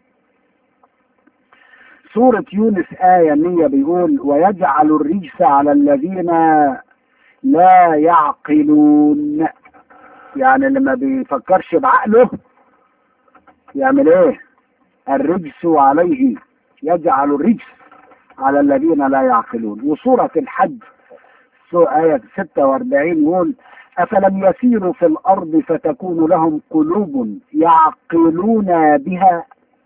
سورة يونس آية 100 بيقول ويجعل الرجس على الذين لا يعقلون يعني اللي ما بيفكرش بعقله يعمل ايه الرجس عليه يجعل الرجس على الذين لا يعقلون وسورة الحج آية 46 يقول أفلم يسيروا في الأرض فتكون لهم قلوب يعقلون بها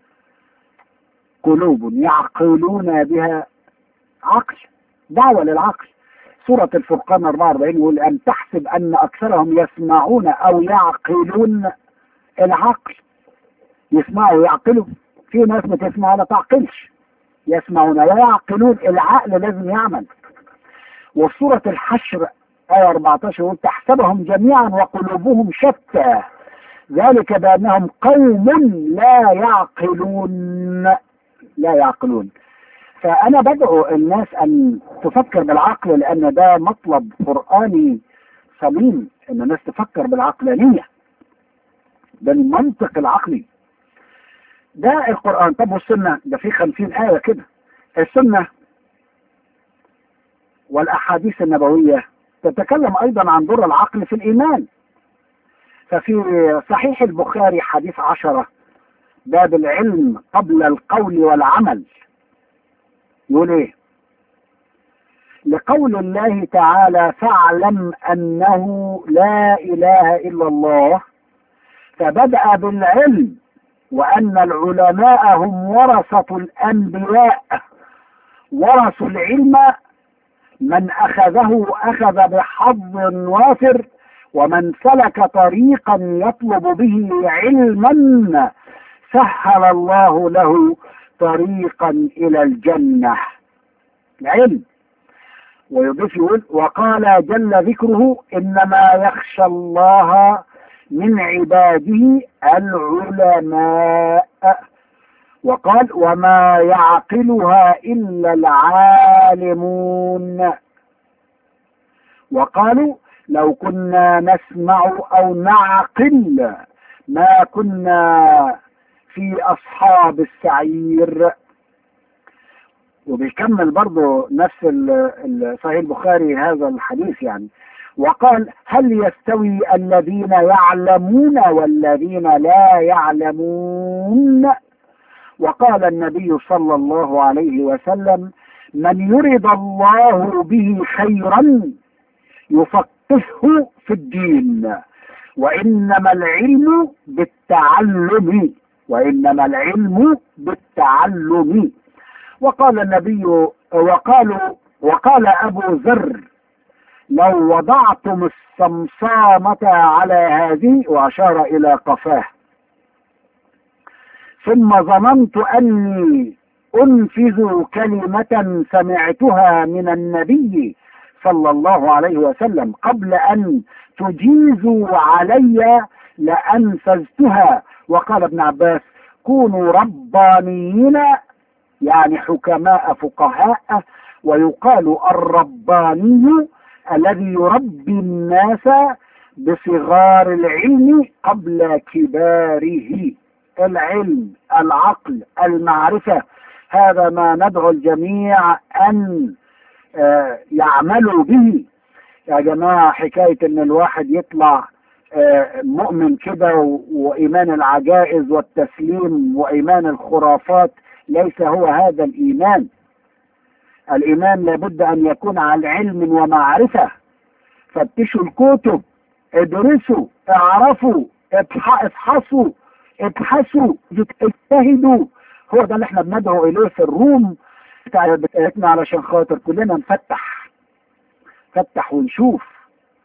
قلوب يعقلون بها عقل دعوة للعقل سورة الفرقان 44 يقول أن تحسب أن أكثرهم يسمعون أو يعقلون العقل يسمعوا ويعقلوا في ناس ما تسمع ولا تعقلش يسمعون لا يعقلون العقل لازم يعمل وفي سورة الحشر آية 14 يقول تحسبهم جميعا وقلوبهم شتى ذلك بأنهم قوم لا يعقلون لا يعقلون فأنا بدعو الناس أن تفكر بالعقل لأن ده مطلب قرآني سليم أن الناس تفكر بالعقلانية بالمنطق العقلي ده القرآن طب والسنة ده في خمسين آية كده السنة والأحاديث النبوية تتكلم أيضا عن دور العقل في الإيمان ففي صحيح البخاري حديث عشرة باب العلم قبل القول والعمل يقول ايه لقول الله تعالى فاعلم انه لا اله الا الله فبدأ بالعلم وان العلماء هم ورثة الانبياء ورثوا العلم من اخذه اخذ بحظ وافر ومن سلك طريقا يطلب به علما سهل الله له طريقا الى الجنة العلم ويضيف يقول وقال جل ذكره انما يخشى الله من عباده العلماء وقال وما يعقلها الا العالمون وقالوا لو كنا نسمع او نعقل ما كنا في اصحاب السعير وبيكمل برضه نفس صحيح البخاري هذا الحديث يعني وقال هل يستوي الذين يعلمون والذين لا يعلمون وقال النبي صلى الله عليه وسلم من يرد الله به خيرا يفقهه في الدين وإنما العلم بالتعلم وإنما العلم بالتعلم وقال النبي وقالوا وقال أبو ذر لو وضعتم الصمصامة على هذه وأشار إلى قفاه ثم ظننت أني أنفذ كلمة سمعتها من النبي صلى الله عليه وسلم قبل أن تجيزوا علي لأنفذتها وقال ابن عباس كونوا ربانيين يعني حكماء فقهاء ويقال الرباني الذي يربي الناس بصغار العلم قبل كباره العلم العقل المعرفة هذا ما ندعو الجميع أن يعملوا به يا جماعة حكاية ان الواحد يطلع مؤمن كده وإيمان العجائز والتسليم وإيمان الخرافات ليس هو هذا الإيمان الإيمان لابد أن يكون على علم ومعرفة فتشوا الكتب ادرسوا اعرفوا ابحثوا ابحثوا اجتهدوا هو ده اللي احنا بندعو اليه في الروم بتاعتنا علشان خاطر كلنا نفتح فتح ونشوف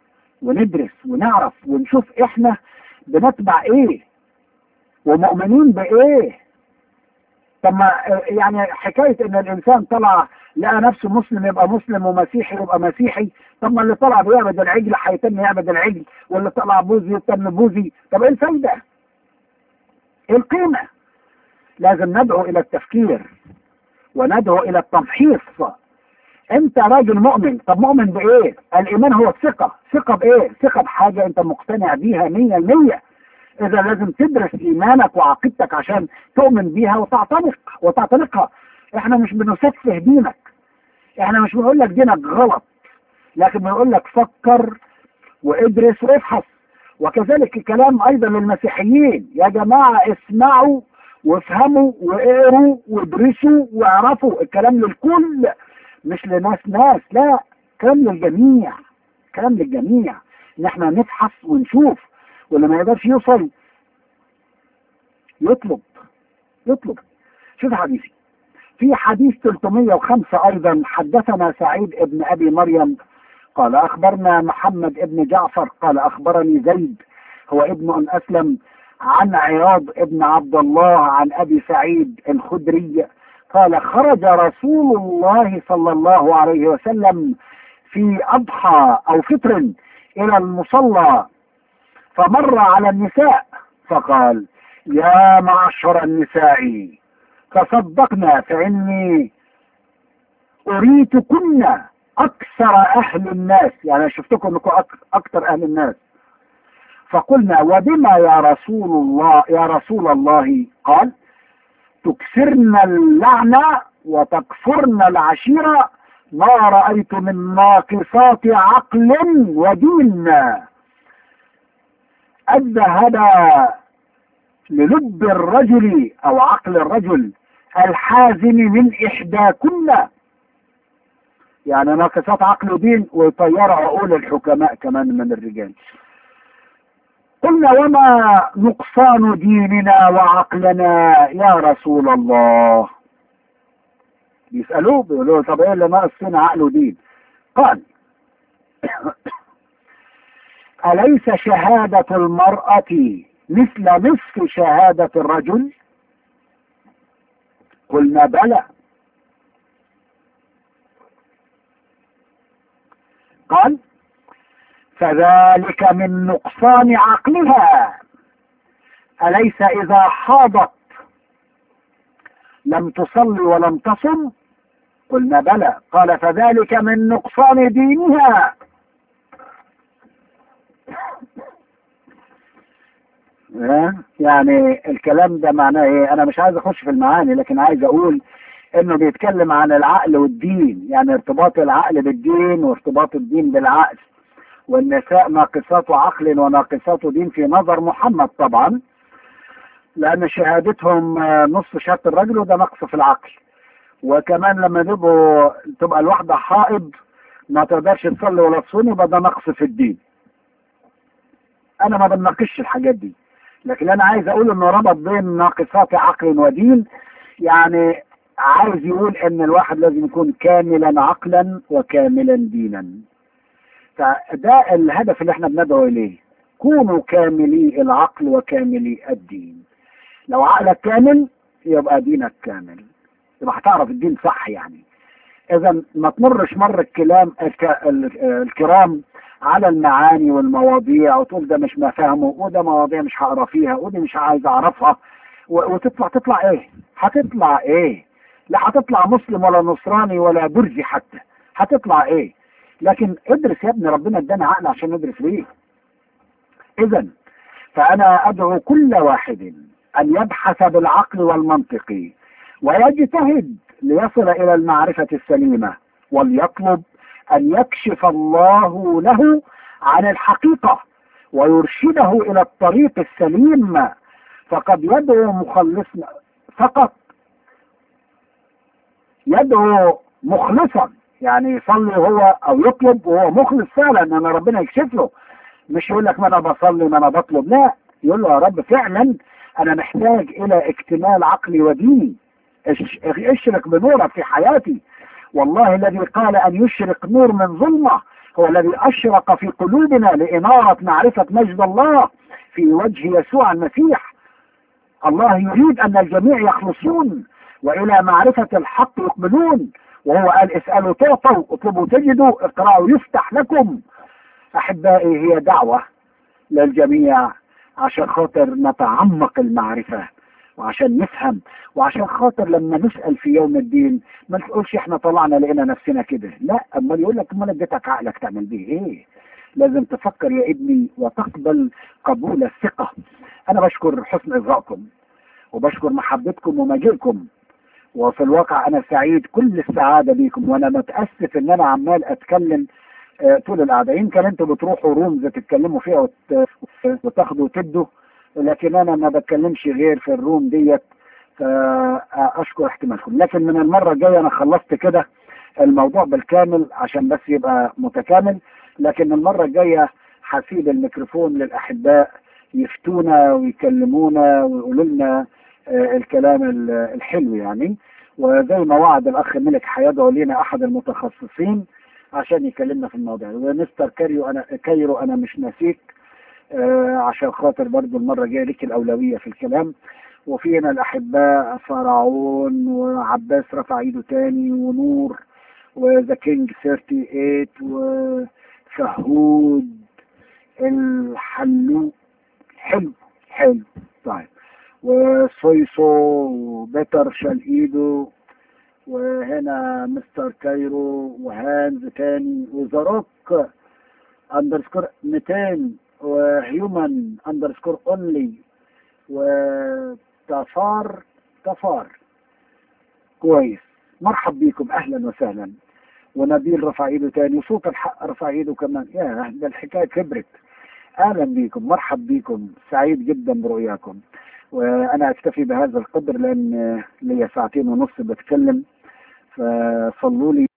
وندرس ونعرف ونشوف احنا بنتبع ايه ومؤمنين بايه طب ما يعني حكاية ان الانسان طلع لقى نفسه مسلم يبقى مسلم ومسيحي يبقى مسيحي طب ما اللي طلع بيعبد العجل هيتم يعبد العجل واللي طلع بوذي يتم بوذي طب ايه الفايدة ايه القيمة لازم ندعو الى التفكير وندعو الى التمحيص انت راجل مؤمن طب مؤمن بايه الايمان هو الثقة ثقة بايه ثقة بحاجة انت مقتنع بيها مية المية اذا لازم تدرس ايمانك وعقيدتك عشان تؤمن بيها وتعتنق وتعتنقها احنا مش بنسفه دينك احنا مش بنقول لك دينك غلط لكن بنقول لك فكر وادرس وابحث وكذلك الكلام ايضا للمسيحيين يا جماعة اسمعوا وافهموا واقروا وادرسوا واعرفوا الكلام للكل مش لناس ناس لا كلام للجميع كلام للجميع ان احنا نبحث ونشوف واللي ما يقدرش يوصل يطلب يطلب شوف حديثي في حديث 305 ايضا حدثنا سعيد ابن ابي مريم قال اخبرنا محمد ابن جعفر قال اخبرني زيد هو ابن اسلم عن عياض ابن عبد الله عن ابي سعيد الخدري قال خرج رسول الله صلى الله عليه وسلم في اضحى او فطر الى المصلى فمر على النساء فقال يا معشر النساء تصدقنا فإني أريتكن أكثر أهل الناس يعني شفتكم أنكم أكثر أهل الناس فقلنا وبما يا رسول الله يا رسول الله قال تكسرن اللعنة وتكفرن العشيرة ما رأيت من ناقصات عقل ودين الذهب للب الرجل او عقل الرجل الحازم من احداكن يعني ناقصات عقل ودين ويطير عقول الحكماء كمان من الرجال قلنا وما نقصان ديننا وعقلنا يا رسول الله يسألوه بيقولوا طب ايه اللي ناقص فينا عقل ودين قال أليس شهادة المرأة مثل نصف شهادة الرجل قلنا بلى قال فذلك من نقصان عقلها أليس إذا حاضت لم تصلي ولم تصم قلنا بلى قال فذلك من نقصان دينها يعني الكلام ده معناه ايه انا مش عايز اخش في المعاني لكن عايز اقول انه بيتكلم عن العقل والدين يعني ارتباط العقل بالدين وارتباط الدين بالعقل والنساء ناقصات عقل وناقصات دين في نظر محمد طبعا لان شهادتهم نصف شهاده الرجل وده نقص في العقل وكمان لما يبقوا تبقى الواحده حائض ما تقدرش تصلي ولا تصوم يبقى ده نقص في الدين انا ما بناقشش الحاجات دي لكن انا عايز اقول انه ربط بين ناقصات عقل ودين يعني عايز يقول ان الواحد لازم يكون كاملا عقلا وكاملا دينا فده الهدف اللي احنا بندعو اليه كونوا كاملي العقل وكاملي الدين لو عقلك كامل يبقى دينك كامل يبقى هتعرف الدين صح يعني اذا ما تمرش مر الكلام الكرام على المعاني والمواضيع وتقول ده مش مفاهمه وده مواضيع مش هقرا فيها ودي مش عايز اعرفها وتطلع تطلع ايه هتطلع ايه لا هتطلع مسلم ولا نصراني ولا برزي حتى هتطلع ايه لكن ادرس يا ابني ربنا ادانا عقل عشان ندرس بيه اذا فانا ادعو كل واحد ان يبحث بالعقل والمنطق ويجتهد ليصل الى المعرفة السليمة وليطلب ان يكشف الله له عن الحقيقة ويرشده الى الطريق السليم فقد يدعو مخلصنا فقط يدعو مخلصا يعني يصلي هو او يطلب وهو مخلص فعلا ان ربنا يكشف له مش يقول لك ما انا بصلي ما انا بطلب لا يقول له يا رب فعلا انا محتاج الى اكتمال عقلي وديني اشرك بنورك في حياتي والله الذي قال ان يشرق نور من ظلمه هو الذي أشرق في قلوبنا لإنارة معرفة مجد الله في وجه يسوع المسيح الله يريد أن الجميع يخلصون وإلى معرفة الحق يقبلون وهو قال اسألوا تعطوا اطلبوا تجدوا اقرأوا يفتح لكم أحبائي هي دعوة للجميع عشان خاطر نتعمق المعرفة وعشان نفهم وعشان خاطر لما نسأل في يوم الدين ما تقولش احنا طلعنا لقينا نفسنا كده لا امال يقول لك امال اديتك عقلك تعمل بيه ايه لازم تفكر يا ابني وتقبل قبول الثقة انا بشكر حسن اجراءكم وبشكر محبتكم ومجيئكم وفي الواقع انا سعيد كل السعادة بيكم وانا متأسف ان انا عمال اتكلم آه، طول القعدة يمكن انتوا بتروحوا رومز تتكلموا فيها وت... وتاخدوا وتدوا لكن انا ما بتكلمش غير في الروم ديت فاشكر احتمالكم لكن من المرة الجاية انا خلصت كده الموضوع بالكامل عشان بس يبقى متكامل لكن المرة الجاية هسيب الميكروفون للاحباء يفتونا ويكلمونا ويقولوا لنا آه، الكلام ال- الحلو يعني وزي ما وعد الاخ ملك هيدعو لنا احد المتخصصين عشان يكلمنا في الموضوع ومستر كايرو انا كايرو انا مش ناسيك آه، عشان خاطر برضو المرة الجاية ليك الأولوية في الكلام وفينا الأحباء فرعون وعباس رفع ايده تاني ونور وذا كينج 38 وفهود الحلو حلو حلو طيب وسويسو وبيتر شال ايده وهنا مستر كايرو وهانز تاني وزاروك اندرسكور 200 وهيومن اندرسكور اونلي وتفار تفار كويس مرحب بيكم اهلا وسهلا ونبيل رفع ايده تاني وصوت الحق رفع ايده كمان يا ده الحكايه كبرت اهلا بيكم مرحب بيكم سعيد جدا برؤياكم وانا اكتفي بهذا القدر لان ليا ساعتين ونص بتكلم فصلوا لي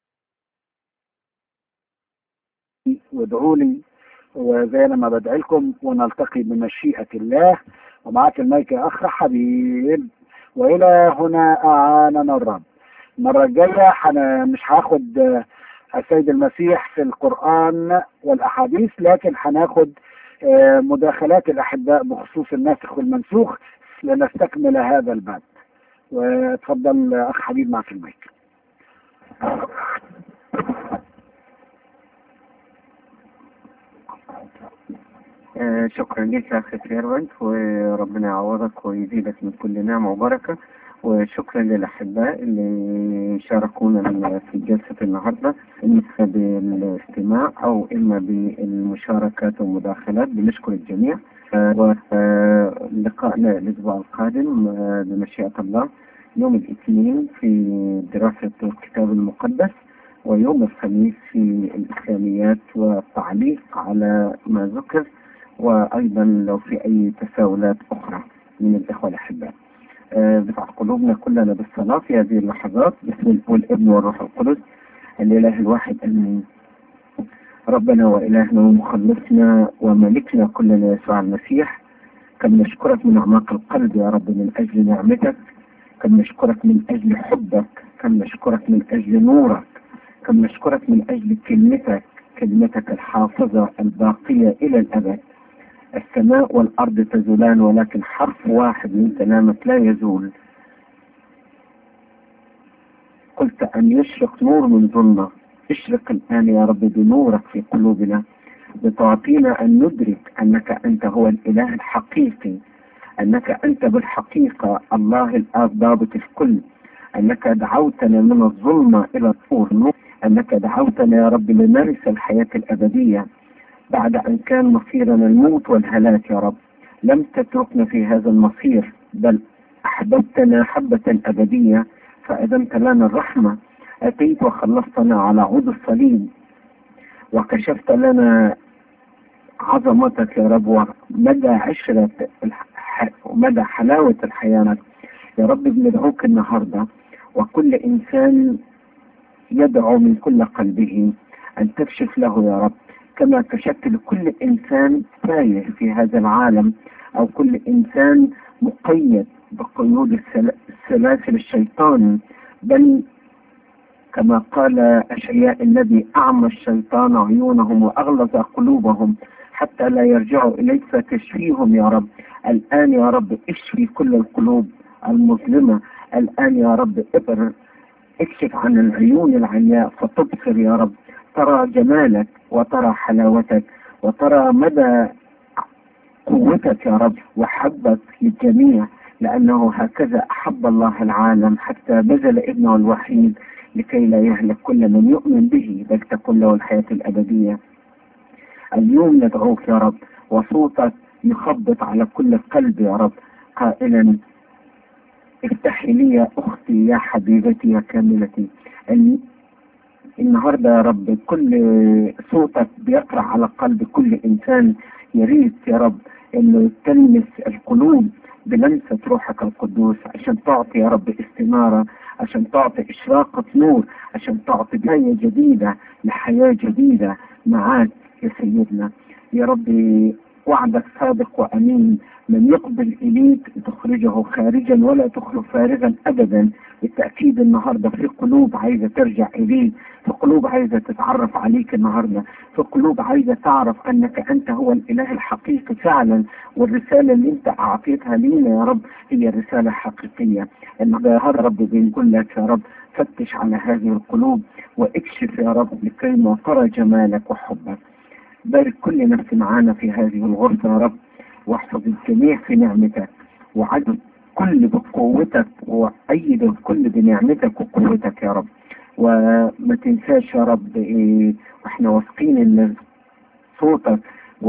وادعوا لي وزي انا ما بدعي لكم ونلتقي بمشيئة الله ومعاك المايك يا اخ حبيب والى هنا اعاننا الرب المرة الجاية حنا مش هاخد آه، السيد المسيح في القرآن والأحاديث لكن هناخد آه، مداخلات الأحباء بخصوص الناسخ والمنسوخ لنستكمل هذا الباب وتفضل آه، أخ حبيب معك المايك آه، شكرا لك يا أخي فيرونت وربنا يعوضك ويزيدك من كل نعمة وبركة وشكرا للأحباء اللي شاركونا من- في جلسة النهاردة إما بالاستماع أو إما بالمشاركات والمداخلات بنشكر الجميع آه، ولقائنا الأسبوع القادم آه، بمشيئة الله يوم الاثنين في دراسة الكتاب المقدس ويوم الخميس في الإسلاميات والتعليق على ما ذكر وأيضا لو في أي تساؤلات أخرى من الإخوة الأحباء آه، بتاع قلوبنا كلنا بالصلاة في هذه اللحظات باسم الاب والابن والروح القدس الإله الواحد آمين ربنا وإلهنا ومخلصنا وملكنا كلنا يسوع المسيح كم نشكرك من أعماق القلب يا رب من أجل نعمتك كم نشكرك من أجل حبك كم نشكرك من أجل نورك كم نشكرك من أجل كلمتك كلمتك الحافظة الباقية إلى الأبد السماء والأرض تزولان ولكن حرف واحد من كلامك لا يزول قلت أن يشرق نور من ظلمة اشرق الآن يا رب بنورك في قلوبنا لتعطينا أن ندرك أنك أنت هو الإله الحقيقي أنك أنت بالحقيقة الله الآب ضابط الكل أنك دعوتنا من الظلمة إلى النور أنك دعوتنا يا رب لنرث الحياة الأبدية بعد أن كان مصيرنا الموت والهلاك يا رب لم تتركنا في هذا المصير بل أحببتنا حبة أبدية فأدمت لنا الرحمة أتيت وخلصتنا على عود الصليب وكشفت لنا عظمتك يا رب ومدى عشرة الح... ومدى حلاوة الحياة يا رب بندعوك النهاردة وكل إنسان يدعو من كل قلبه أن تكشف له يا رب كما كشفت لكل إنسان تايه في هذا العالم أو كل إنسان مقيد بقيود السل- سلاسل الشيطان بل كما قال أشعياء الذي أعمى الشيطان عيونهم وأغلظ قلوبهم حتى لا يرجعوا إليك فتشفيهم يا رب الآن يا رب اشفي كل القلوب المظلمة الآن يا رب ابر اكشف عن العيون العمياء فتبصر يا رب ترى جمالك وترى حلاوتك وترى مدى قوتك يا رب وحبك للجميع لأنه هكذا أحب الله العالم حتى بذل ابنه الوحيد لكي لا يهلك كل من يؤمن به بل تكون له الحياة الأبدية اليوم ندعوك يا رب وصوتك يخبط على كل قلب يا رب قائلا افتحي لي يا أختي يا حبيبتي يا كاملتي ال- النهاردة يا رب كل صوتك بيقرأ على قلب كل إنسان يا ريت يا رب إنه تلمس القلوب بلمسة روحك القدوس عشان تعطي يا رب استنارة عشان تعطي إشراقة نور عشان تعطي بداية جديدة لحياة جديدة معاك يا سيدنا يا ربي وعدك صادق وأمين من يقبل إليك تخرجه خارجا ولا تخرج فارغا أبدا بالتأكيد النهاردة في قلوب عايزة ترجع إليك في قلوب عايزة تتعرف عليك النهاردة في قلوب عايزة تعرف أنك أنت هو الإله الحقيقي فعلا والرسالة اللي أنت أعطيتها لينا يا رب هي رسالة حقيقية النهاردة يا رب بنقول لك يا رب فتش على هذه القلوب واكشف يا رب لكي ما ترى جمالك وحبك بارك كل نفس معانا في هذه الغرفة يا رب واحفظ الجميع في نعمتك وعد كل بقوتك وأيد الكل بنعمتك وقوتك يا رب وما تنساش يا رب إيه واحنا واثقين ان صوتك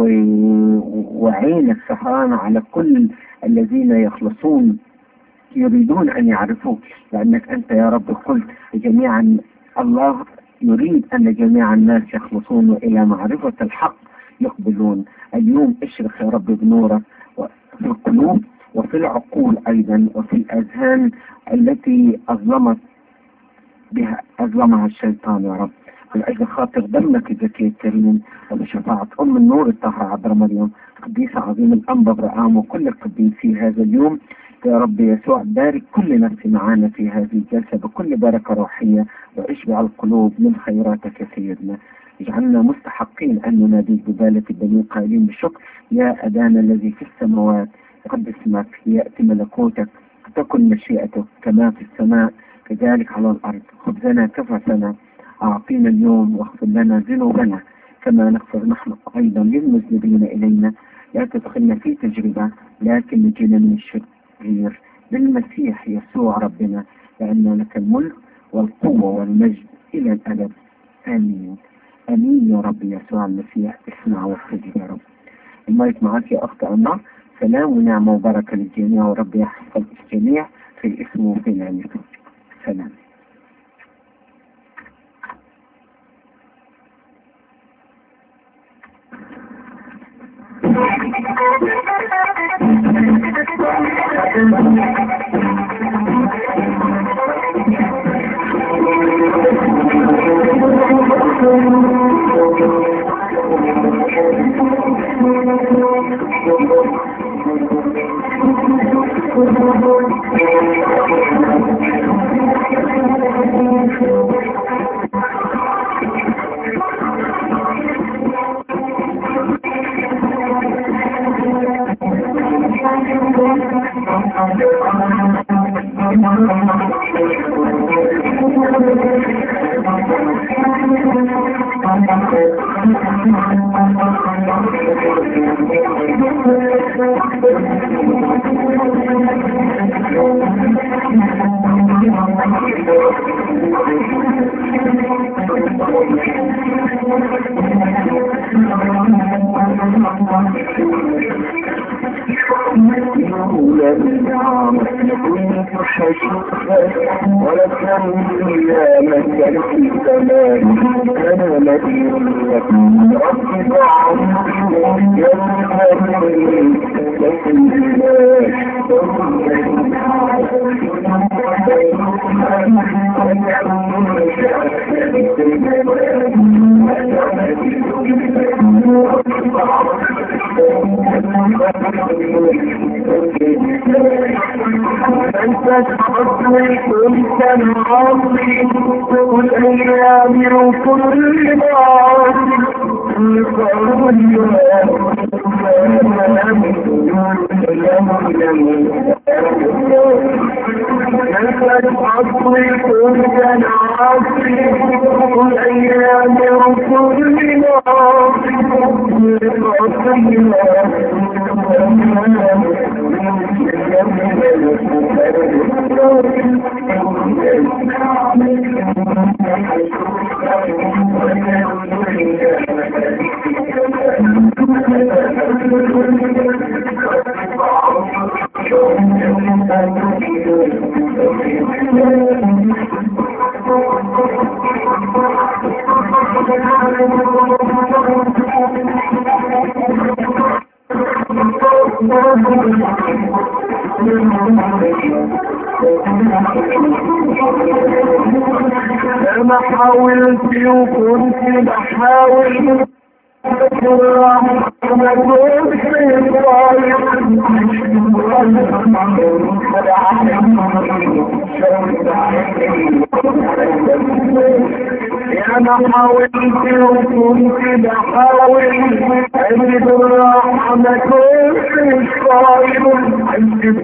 و- وعينك سهرانة على كل الذين يخلصون يريدون أن يعرفوك لأنك أنت يا رب قلت جميعا الله يريد أن جميع الناس يخلصون إلى معرفة الحق يقبلون اليوم اشرق يا رب بنورك في القلوب وفي العقول أيضا وفي الأذهان التي أظلمت بها أظلمها الشيطان يا رب من أجل خاطر دمك الزكي الكريم وبشفاعة أم النور الطاهرة عبر مريم قديسة عظيم الأنبا برعام وكل القديسين هذا اليوم يا رب يسوع بارك كل نفس معانا في هذه الجلسة بكل بركة روحية واشبع القلوب من خيراتك يا سيدنا اجعلنا مستحقين أن نناديك ببالة البنين قائلين بالشكر يا أبانا الذي في السماوات قدس اسمك يأتي ملكوتك تكن مشيئتك كما في السماء كذلك على الأرض خبزنا كفافنا أعطينا اليوم واغفر لنا ذنوبنا كما نغفر نحن أيضا للمذنبين إلينا لا تدخلنا في تجربة لكن نجينا من الشرير بالمسيح يسوع ربنا لأن لك الملك والقوة والمجد إلى الأبد آمين آمين يا رب يسوع المسيح اسمع واستجب يا رب المايك معك يا أخت أنا سلام ونعمة وبركة للجميع ورب يحفظ الجميع في اسمه وفي نعمته سلام Thank you. أنت تحصل كنت العاصي والأيام وكل معاصي عصري كنت عاصي والأيام وكل أنا حاولت وكنت بحاول ما كنت أنا حاولت وكنت بحاول أجد الراحة ما كنتش قايم أجد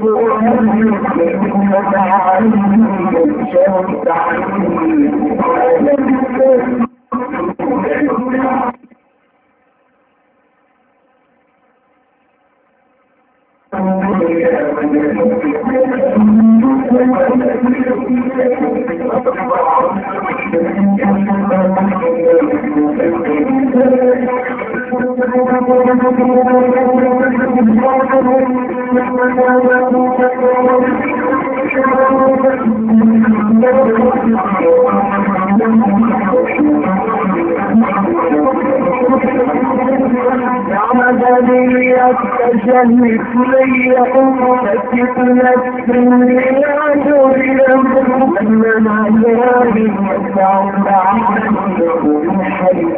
عمدني التجنب لي فكت نفسي لعجل أما نعجاني يسعد عني حي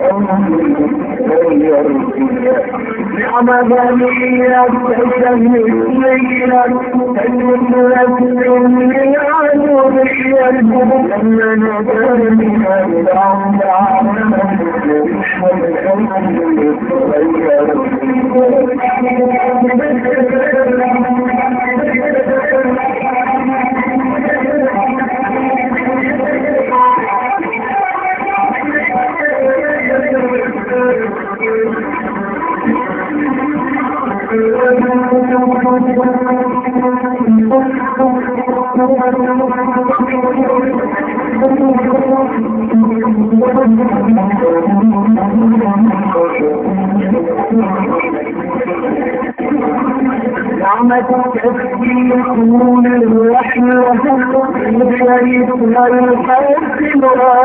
عمدني التجنب لي فكت نفسي لعجل أما نعجاني يسعد عني نعمة تكفي طول الرحمة بشريفنا الحسن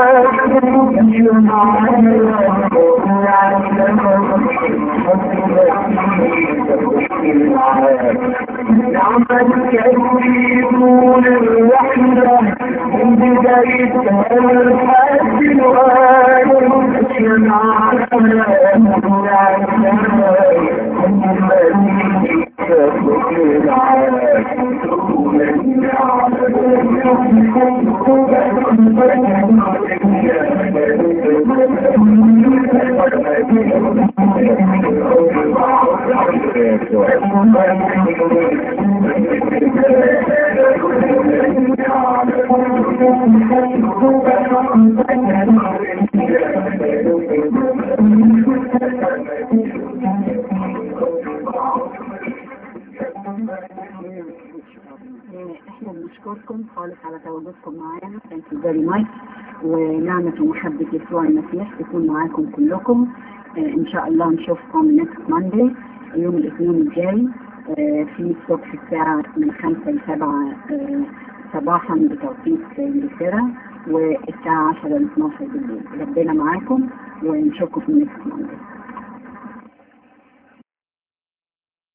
نعمة تكفي طول الرحمة بدايتها الحسن احنا بنشكركم خالص على تواجدكم معانا ثانك يو فيري ماتش ونعمة ومحبة يسوع المسيح تكون معاكم كلكم آه ان شاء الله نشوفكم نكست ماندي يوم الاثنين الجاي آه في الصبح الساعة من خمسة لسبعة آه صباحا بتوقيت انجلترا والساعة 10 ل 12 بالليل ربنا معاكم ونشوفكم في نكست ماندي